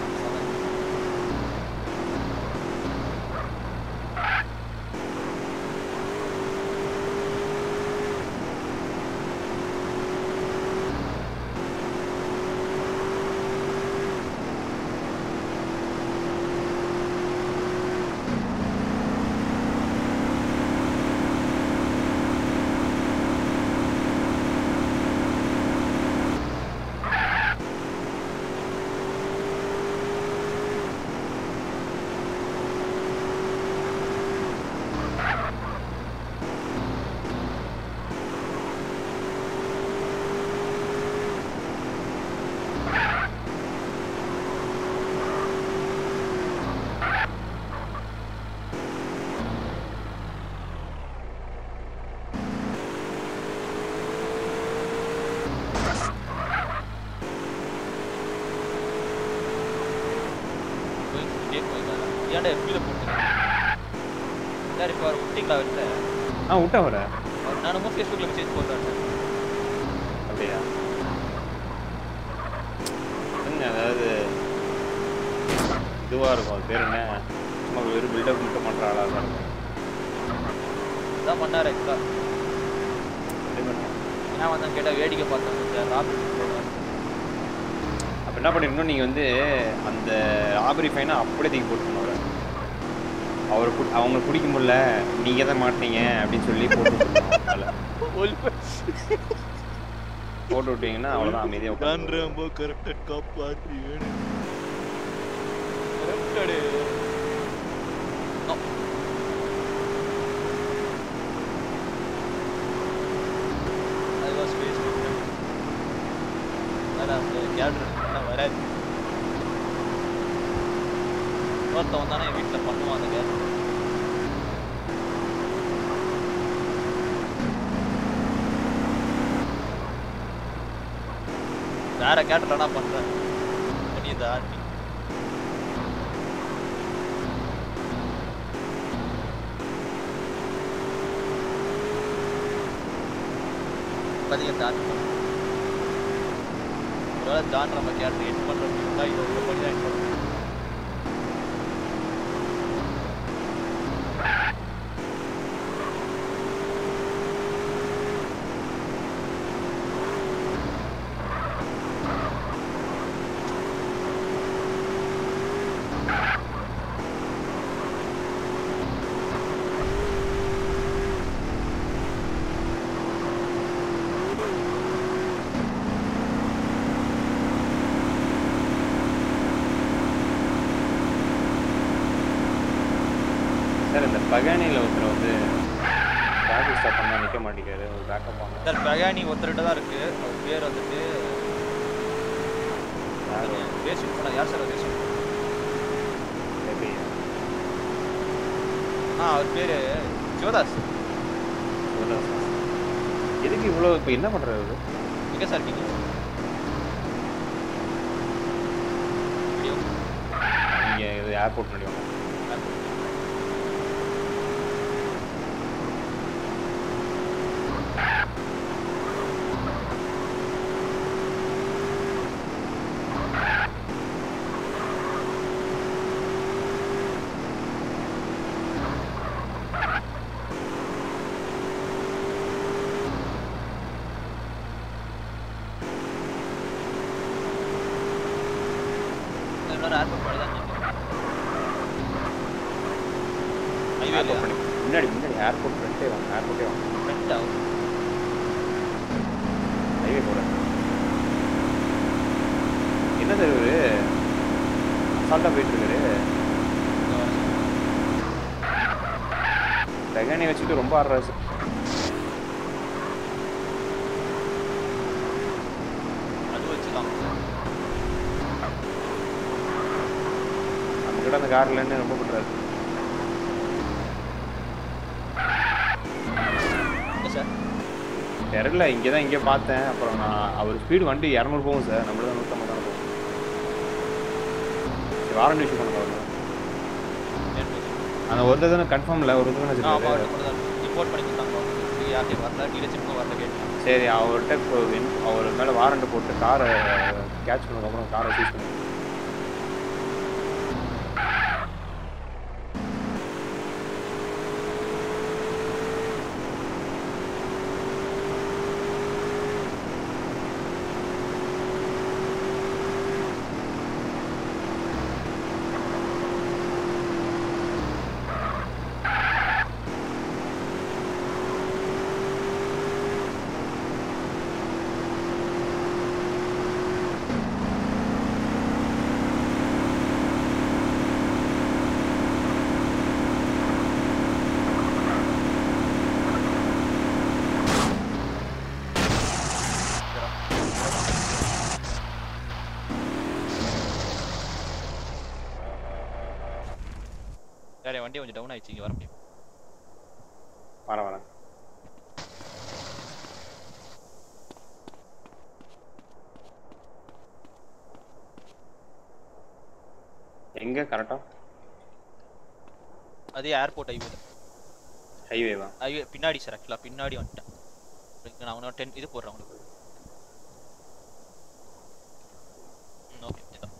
போய் கேட் போயிருக்காங்க ஏன்டா எஃபில போட்டு சார் இப்போ அவர் விட்டீங்களா அவர்கிட்ட ஆ விட்டா வர அவர் நானும் ஃபேஸ்புக்கில் மெசேஜ் போடுறேன் சார் அப்படியா என்ன அதாவது இதுவாக இருக்கும் அது பேர் என்ன சும்மா வெறும் பில்டப் மட்டும் பண்ணுற ஆளாக தான் இருக்கும் இதான் பண்ணாரு எக்ஸ்ட்ரா அப்படி பண்ணா. ஏன் வந்தேன் கேட்டால் வேடிக்கை பார்த்தாங்க சார் ராபர்ட் போடுவார் அப்ப என்ன பண்ணிருக்கணும் நீங்கள் வந்து அந்த ராபரி ஃபைனை அப்படியே தூக்கி போட்டுக்கணும் அவரை அவரை பு- அவங்க பிடிக்க முடியல நீங்கள் தான் மாட்டீங்க அப்படின்னு சொல்லி போட்டு விட்டுருக்கணும் அதில் போட்டு விட்டீங்கன்னா அவ்வளோதான் அமைதியாக உட்காந்து ரொம்ப கரெக்டாக காப்பாற்றி கரெக்டாடு அது வாஸ் ஃபேஸ்புக் வேறு அந்த கேட்ரு வராது ஒருத்தவன் தானே வீட்டில் பண்ணுவான் அந்த கேட்ரு வேற கேட்டல நான் பண்றேன் புரியுதா ஆர்மி பதிகத்தை ஆர்மி ஒருவேளை ஜான் நம்ம கேட்டு எட் பண்ற அப்படின்னா இது ஒரு படி தான் எட் பண்ணுறோம் பகானியில் ஒருத்தர் வந்து டிராஃபிக் ஸ்டாப் பண்ணா நிற்க மாட்டேங்கிறாரு ஒரு பேக்கப் வாங்க சார் பகானி ஒருத்தர்கிட்ட தான் இருக்கு அவர் பேர் வந்துட்டு பேசிட்டு போனா யார் சார் பேசி எப்படி ஆ அவர் பேரு சிவதாஸ் சிவதாஸ். எதுக்கு இவ்வளோ இப்போ என்ன பண்ணுறாரு எங்க சார் இருக்கீங்க வீடியோ நீங்கள் இது ஏர்போர்ட் முன்னாடி வாங்க இன்னொரு ஏர்போர்ட் மாதிரி தான் ஹைவே ஏர்போர்ட் பண்ணி முன்னாடி முன்னாடி ஏர்போர்ட் ஃப்ரண்ட்டே வாங்க ஏர்போர்ட்டே வாங்க ஃப்ரண்ட் ஆகும் ஹைவே போட என்ன சார் இவரு அசால்ட்டாக போயிட்டு இருக்காரு பெகானி வச்சுட்டு ரொம்ப ஆடுறாரு சார் அது வச்சுதான் நம்ம கிட்ட அந்த கார்லன்னு ரொம்ப பண்ணுறாரு இல்லை சார் தெரில இங்கே தான் இங்கே பார்த்தேன் அப்புறம் நான் அவர் ஸ்பீடு வண்டி இரநூறு போகும் சார் நம்மள தான் நூற்றம்பது தான் போகும் சரி வாரண்டி இஷ்யூ பண்ணுங்க அவர் அந்த ஒரு தானே கன்ஃபார்ம் இல்லை ஒரு தானே ஆ வச்சுருக்காரு அமௌண்ட் மட்டும் தான் ரிப்போர்ட் பண்ணி கொடுத்தாங்க இது யார்ட்டையும் வரல டீலர்ஷிப்புக்கும் வரல கேட்டேன் சரி அவர்கிட்ட இப்போ வென்- அவர் மேலே வாரண்ட் போட்டு காரை கேட்ச் பண்ணதுக்கப்புறம் காரை சீஸ் பண்ணி வேற வண்டி கொஞ்சம் டவுன் ஆயிடுச்சு இங்கே வர முடியும் வரேன் வரேன் எங்கே கரெக்டாக அதே ஏர்போர்ட் ஹைவே ஹைவேவா ஹைவே பின்னாடி சார் ஆக்சுவலாக பின்னாடி வந்துட்டேன் உங்களுக்கு நான் ஒன்று டென் இது போடுறேன் உங்களுக்கு ஓகே இதான்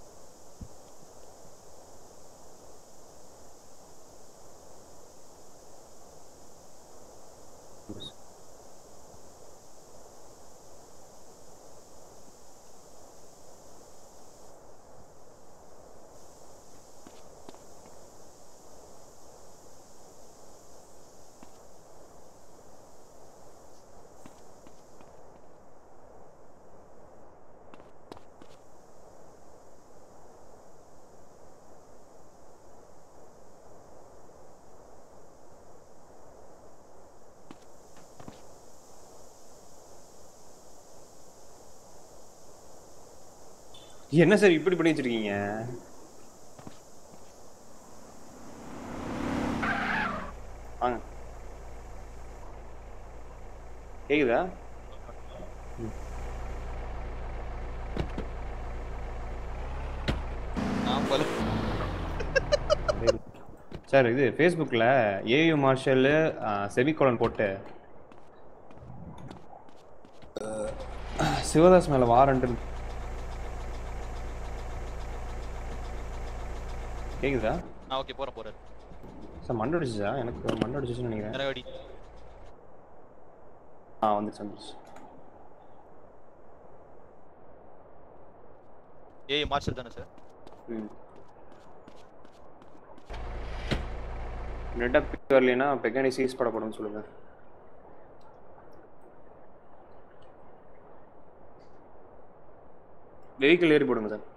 என்ன சார் இப்படி பண்ணி வச்சிருக்கீங்க வாங்க கேக்குதா நான் போல சார் இது ஃபேஸ்புக்கில் ஏயு மார்ஷல் செமிகோலன் போட்டு அஹ், சிவதாஸ் மேலே வாரண்ட் கேக்குதா ஆ ஓகே போகிறேன் போகிறேன் சார் மண்டை அடிச்சுச்சா எனக்கு மண்டை அடிச்சிச்சுன்னு நினைக்கிறேன் நிறவடி ஆ வந்துச்சு வந்துச்சு ஏய் மார்ஷல் தானே சார் ம் நெட்டாக பிக் வரலைன்னா பெக்கானி சீஸ் படப்படும் சொல்லுங்க வெஹிக்கிள் ஏறி போடுங்க சார்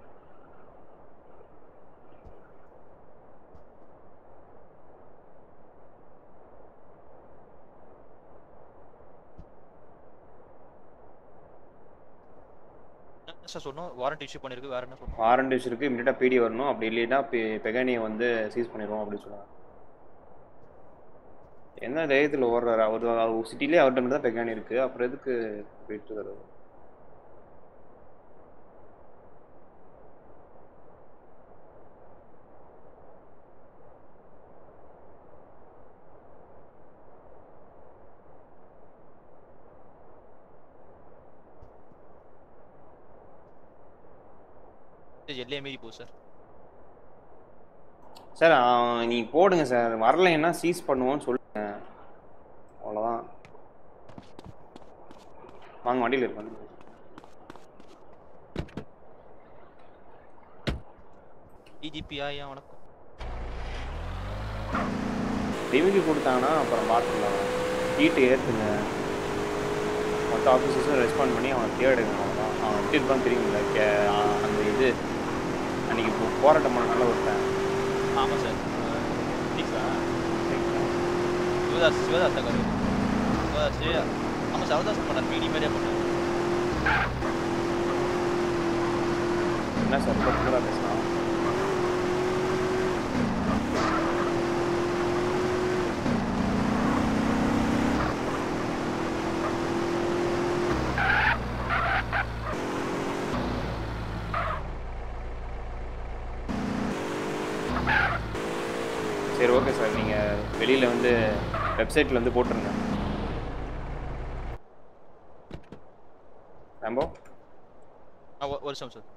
சார் சொன்னோம் வாரண்ட் இஷ்யூ பண்ணிருக்கு வேற என்ன சொன்னோம் வாரண்ட் இருக்கு இமீடியட்டாக பிடி வரணும் அப்படி இல்லைன்னா பெகானியை வந்து சீஸ் பண்ணிடுவோம் அப்படின்னு சொன்னாங்க என்ன தைரியத்தில் ஓடுறாரு அவர் சிட்டிலே அவர்கிட்ட மட்டும் தான் பெகானி இருக்கு அப்புறம் எதுக்கு போயிட்டு இருக்காரு எல்லையே மீறி போகுது சார் சார் நீ போடுங்க சார் வரலைன்னா சீஸ் பண்ணுவோம்னு சொல்லுங்க அவ்வளோதான் வாங்க வண்டியில் இருப்பாங்க டிஜிபி ஐயா வணக்கம் டிவிக்கு கொடுத்தாங்கன்னா அப்புறம் பார்த்துக்கலாம் ஹீட்டு ஏற்றுங்க மொத்த ஆஃபீஸர்ஸும் ரெஸ்பாண்ட் பண்ணி அவனை தேடுங்க அவ்வளோதான் அவன் எப்படி இருப்பான்னு தெரியுங்களா கே ஆ- அந்த இது அன்னைக்கு இப்போ போராட்டம் பண்ணனால ஒருத்தன் ஆமாம் சார் ப்ளீஸா சிவதாஸ் சிவதாஸ் தான் சிவதாஸ் ஆமாம் சிவதாஸ் பண்ணார் மீடி மாதிரியே பண்ணார் என்ன சார் பர்டிகுலராக பேசலாம் சரி ஓகே சார் நீங்கள் வெளியில் வந்து வெப்சைட்டில் வந்து போட்டுருங்க ரம்போ ஆ ஒ- ஒரு நிமிஷம் சார்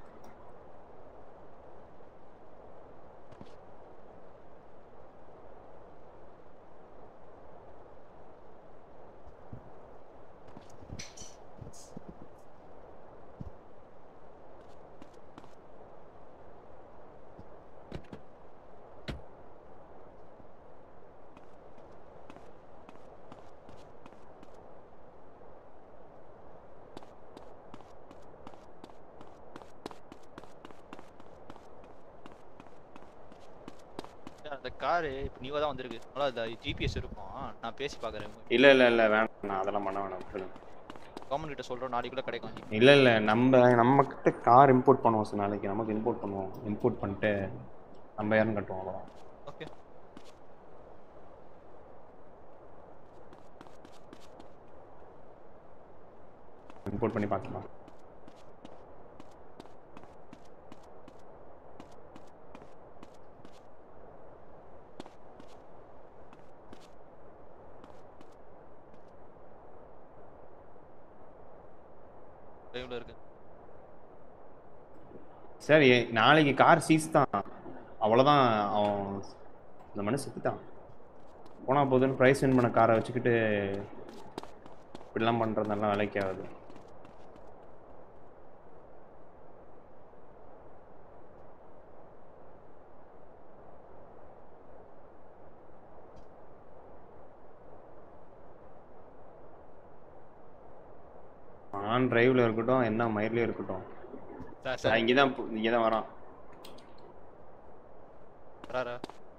சார், அந்த காரு இப்போ நியூவாக தான் வந்திருக்கு அதனால அந்த ஜிபிஎஸ் இருக்கும் நான் பேசி பார்க்குறேன் இல்லை இல்லை இல்லை வேணாம் நான் அதெல்லாம் பண்ண வேணாம் சொல்லுங்க கவர்மெண்ட் கிட்ட சொல்கிறோம் நாளைக்குள்ளே கிடைக்கும் GPS. இல்லை இல்லை நம்ம நம்ம கிட்ட கார் இம்போர்ட் பண்ணுவோம் சார் நாளைக்கு நமக்கு இம்போர்ட் பண்ணுவோம் இம்போர்ட் பண்ணிட்டு நம்ம யாரும் கட்டுவோம் அவ்வளோதான் ஓகே இம்போர்ட் பண்ணி பார்க்கலாம் டைமில் இருக்கு சரி நாளைக்கு கார் சீஸ் தான் அவ்வளோதான் அவன் இந்த மனு செத்துட்டான் போனா போதுன்னு ப்ரைஸ் வின் பண்ண காரை வச்சுக்கிட்டு இப்படிலாம் பண்ணுறதெல்லாம் வேலைக்கு ஆகுது ஆன் டிரைவ்ல இருக்கட்டும் என்ன மயிர்லயும் இருக்கட்டும் சார் சார் இங்கே தான் இங்கே தான் வரான் வராரா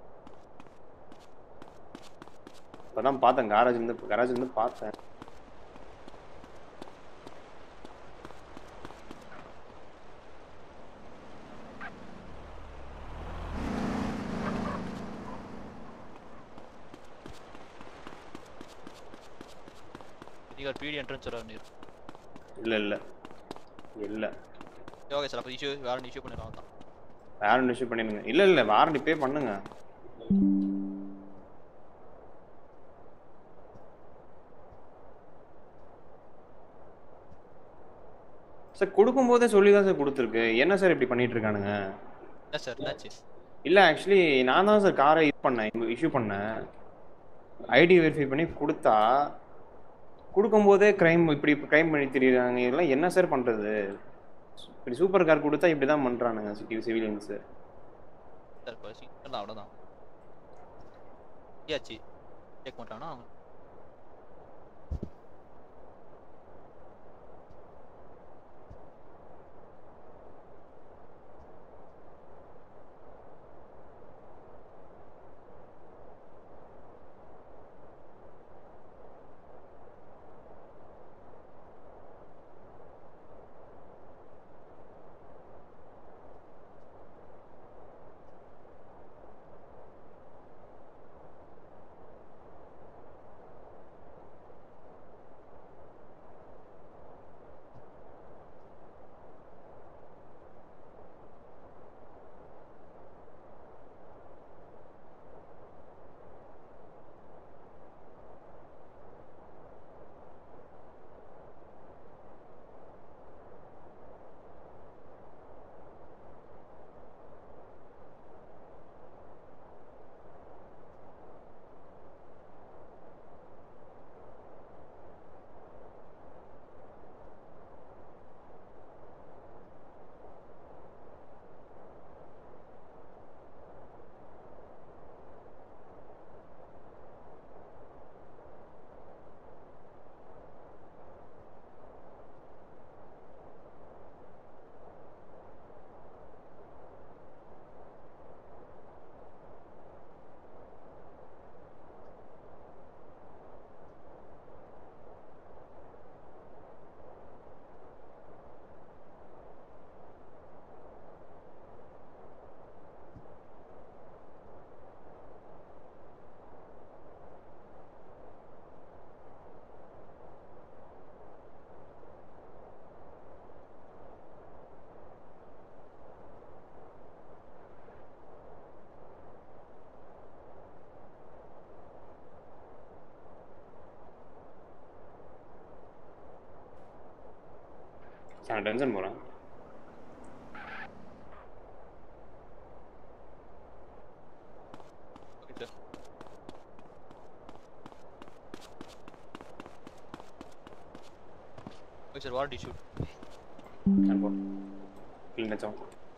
இப்பதான் பார்த்தேன் காரேஜ் இருந்து கராஜ் இருந்து பார்த்தேன் நீங்கள் பிடி என்ட்ரன்ஸ் வராரு இல்ல இல்ல இல்ல ஓகே சார் அப்போ இஷ்யூ வேற இஷ்யூ பண்ணிடலாம் தான் வாரண்ட் இஷ்யூ பண்ணிடுங்க இல்ல இல்ல வாரண்ட் பே பண்ணுங்க சார் கொடுக்கும்போதே சொல்லி தான் சார் கொடுத்துருக்கு என்ன சார் இப்படி பண்ணிட்டு இருக்கானுங்க என்ன சார் என்னாச்சு இல்ல ஆக்சுவலி நான் தான் சார் காரை இது பண்ணேன் இஷ்யூ பண்ணேன் ஐடி வெரிஃபை பண்ணி கொடுத்தா கொடுக்கும்போதே கிரைம் இப்படி கிரைம் பண்ணி தெரியுறாங்க இதெல்லாம் என்ன சார் பண்றது இப்படி சூப்பர் கார் கொடுத்தா இப்படி தான் பண்றானுங்க சிட்டி சிவிலியன்ஸு சார் இப்போ சிங்கிள் அவ்வளோதான் ஏச்சு கேட்க மாட்டானா அவன் நான் டென்ஷன் போகிறேன் okay sir okay sir what issue நான் போ நினைச்சோம்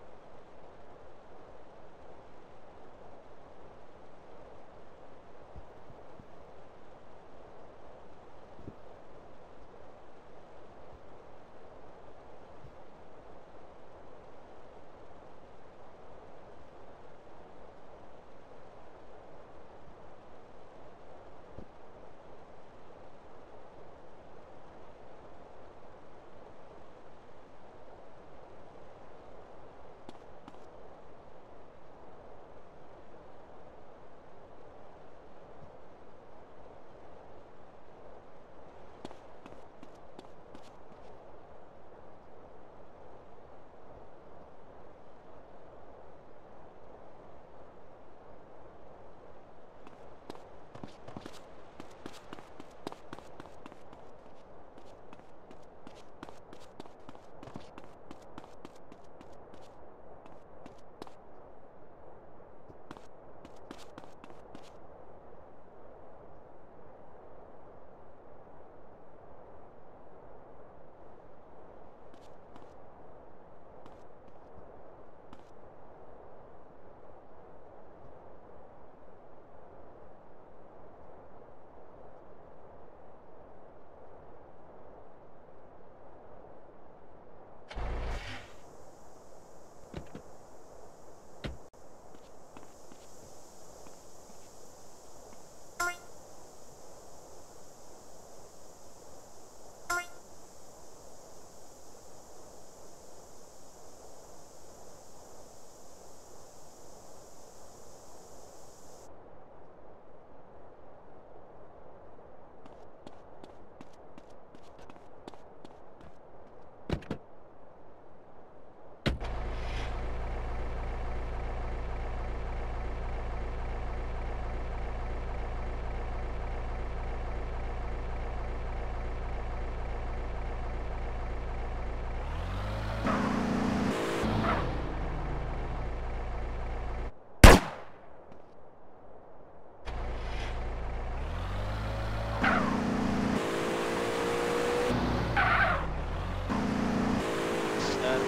சார்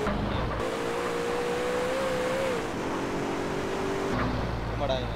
ஆமாடா இவன்.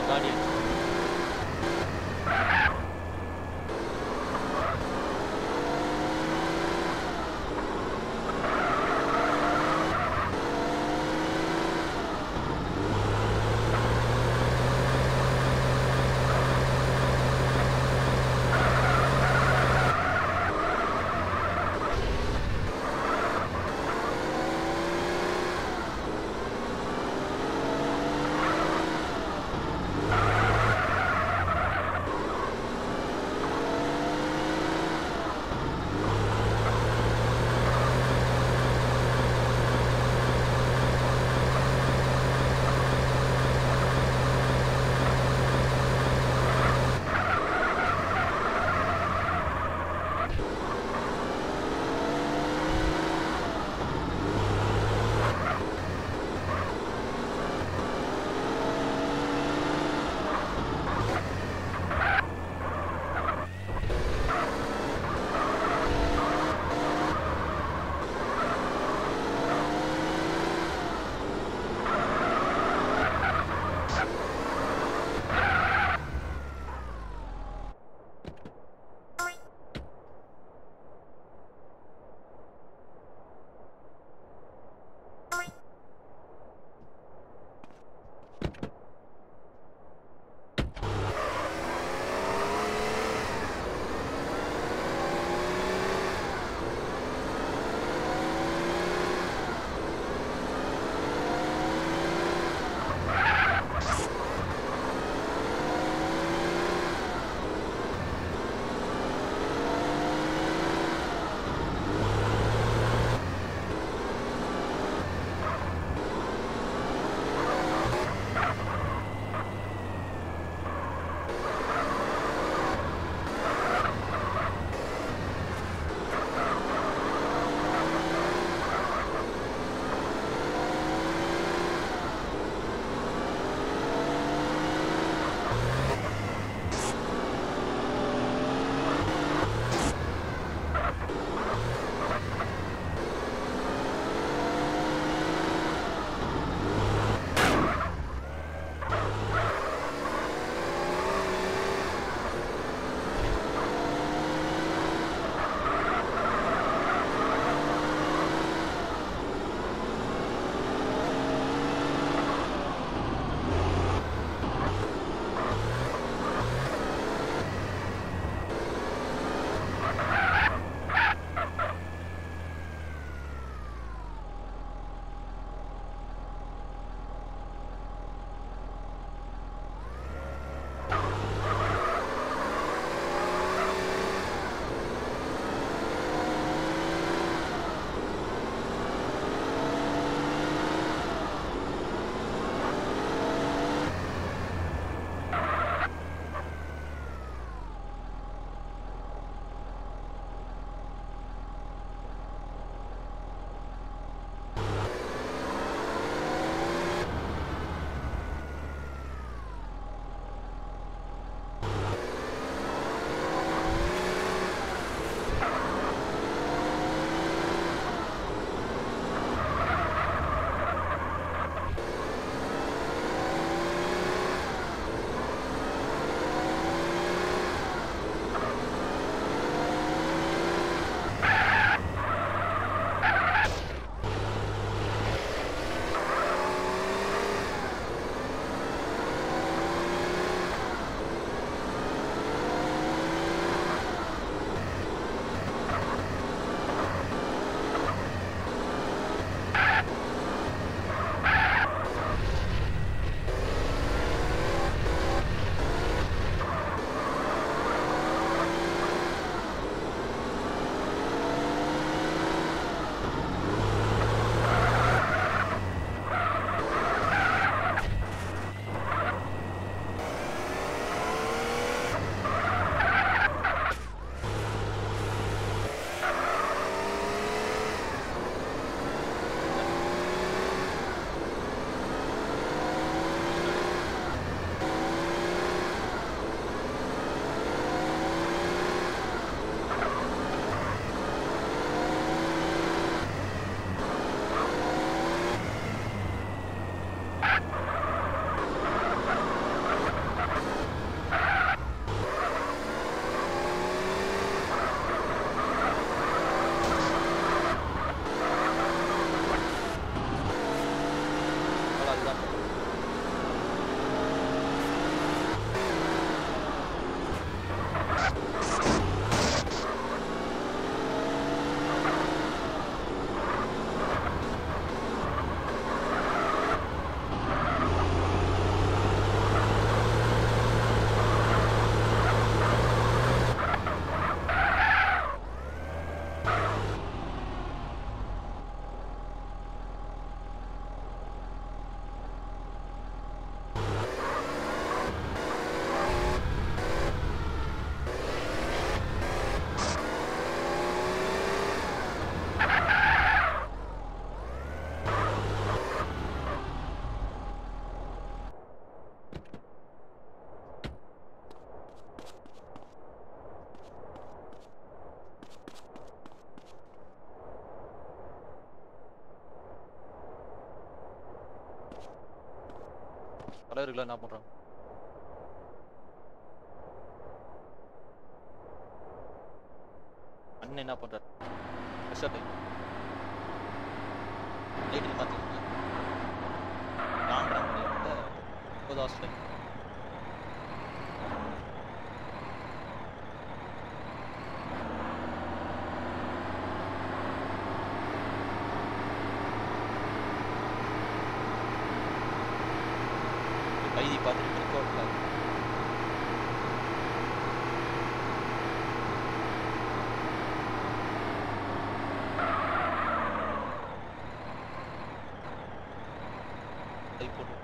கார்டியன் ஆ அதுதான் தலைவர்கள் என்ன பண்றாங்க அண்ணன் என்ன பண்றாரு ரிசர்ட் லேடி பாத்தீங்கன்னா நான்காம் மணி வந்து ஒன்பது ஹாஸ்டல் கைதி பார்த்துட்டு ரிப்போர்ட்ல கை போட்டு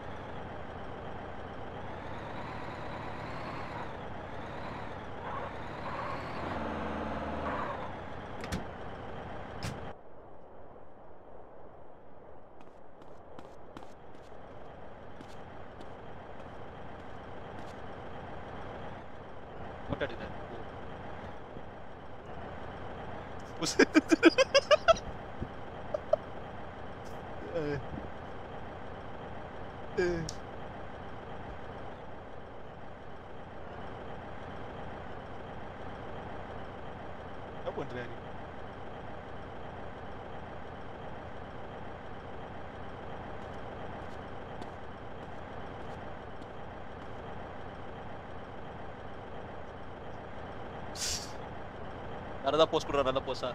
போட்டோ எடுக்கிறேன் என்ன பண்றாரு வேற ஏதாவது போஸ்ட் கொடுறா நல்ல போஸ்டா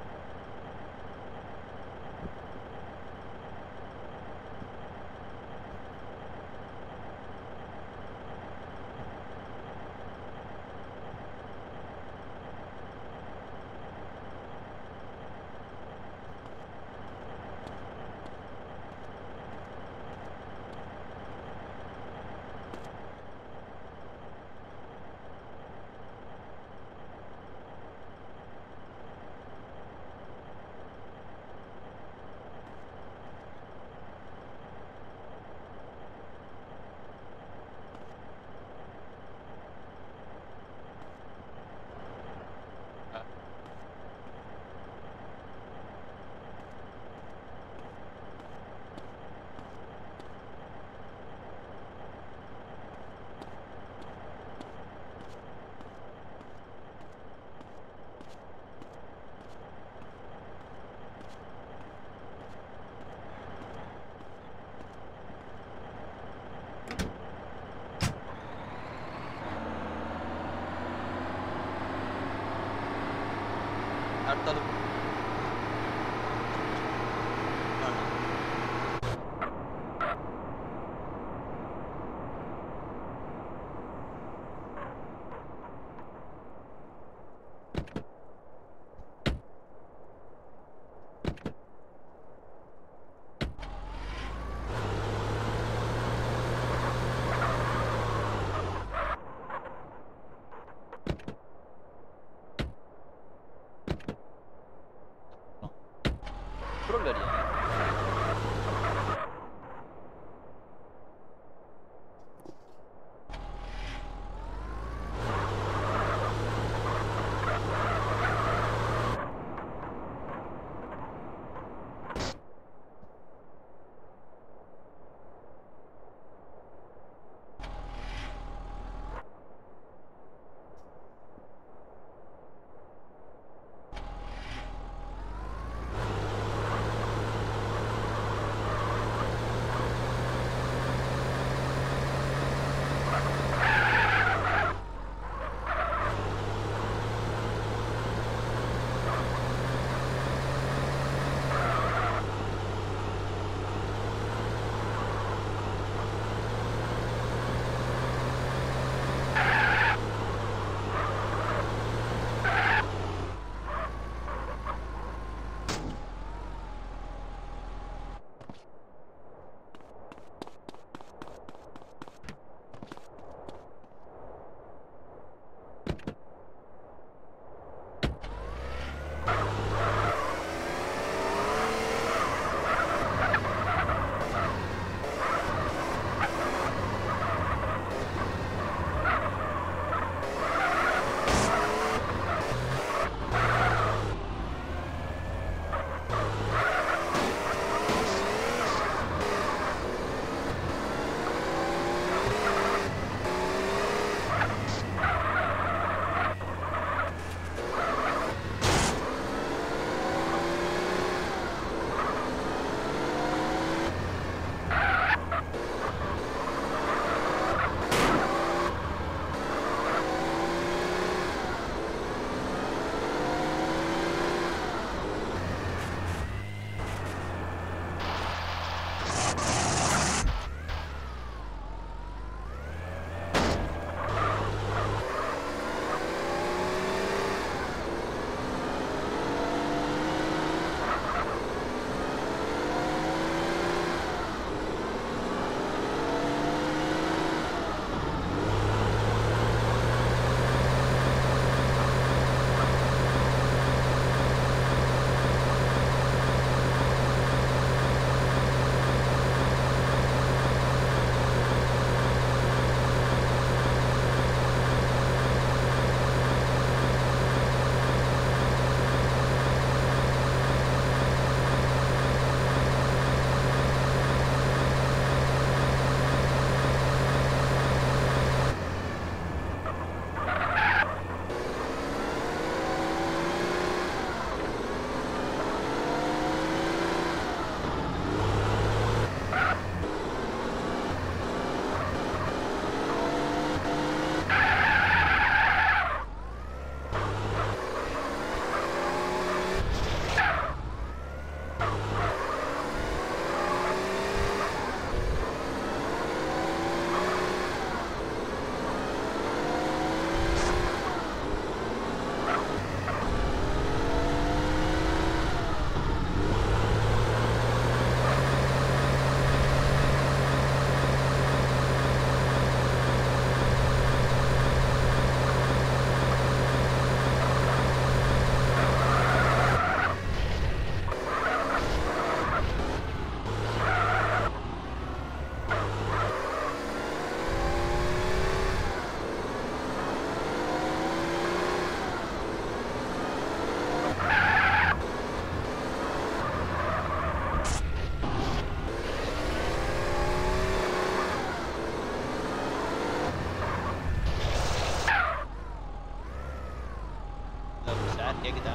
கேக்குதா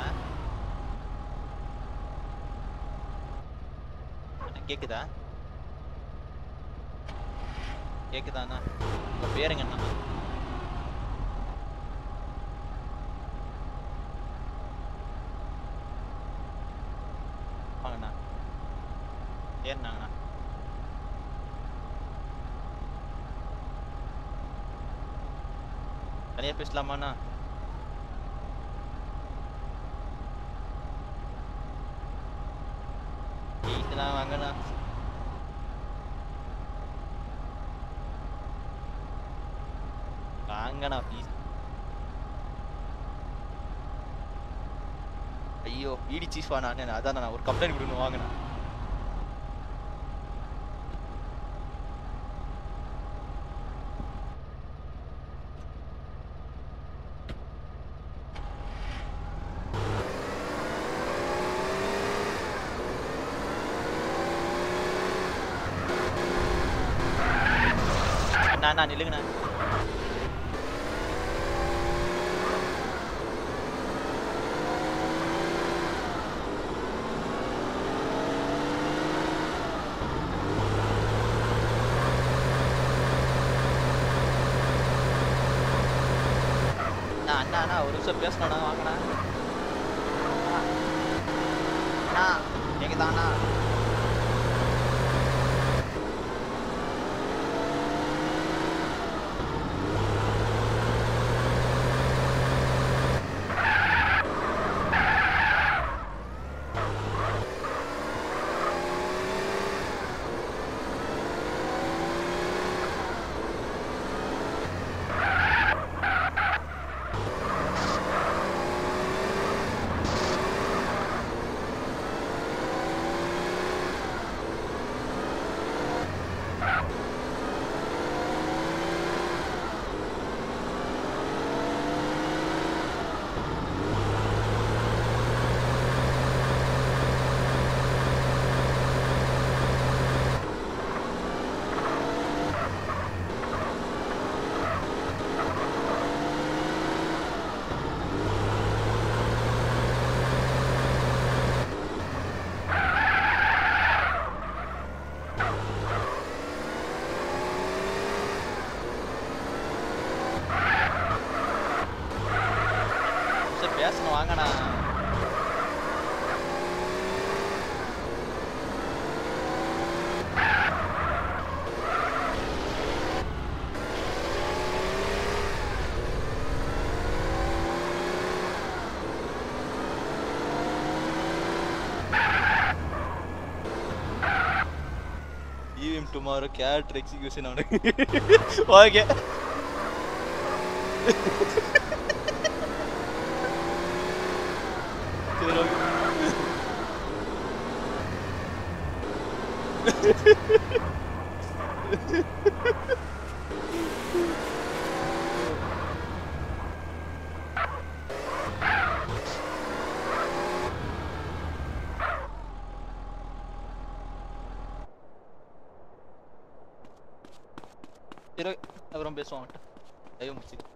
அண்ணா, கேக்குதா கேக்குதாண்ணா உங்க பேருங்க என்ன வாங்கண்ணா ஏறினாங்கண்ணா தனியா பேசலாமாண்ணா ஈஸிண்ணா வாங்கண்ணா வாங்கண்ணா ப்ளீஸ் ஐயோ ஈடி சீஃபா நான் அதான் நான் ஒரு கம்ப்ளைண்ட் கொடுக்கணும் வாங்கண்ணா அண்ணா அண்ணா நில்லுங்கண்ணா அண்ணா அண்ணா அண்ணா ஒரு நிமிஷம் பேசணும்ண்ணா வாங்கண்ணா அண்ணா கேக்குதாண்ணா சரி பேசணும் வாங்கண்ணா ஈவிஎம் டுமாரோ கேரக்டர் எக்ஸிகியூஷன் அவனுக்கு ஓகே சரி ஓகே சரி okay. அப்புறம் பேசுவோம் அவன்கிட்ட. லைவ் முடிச்சு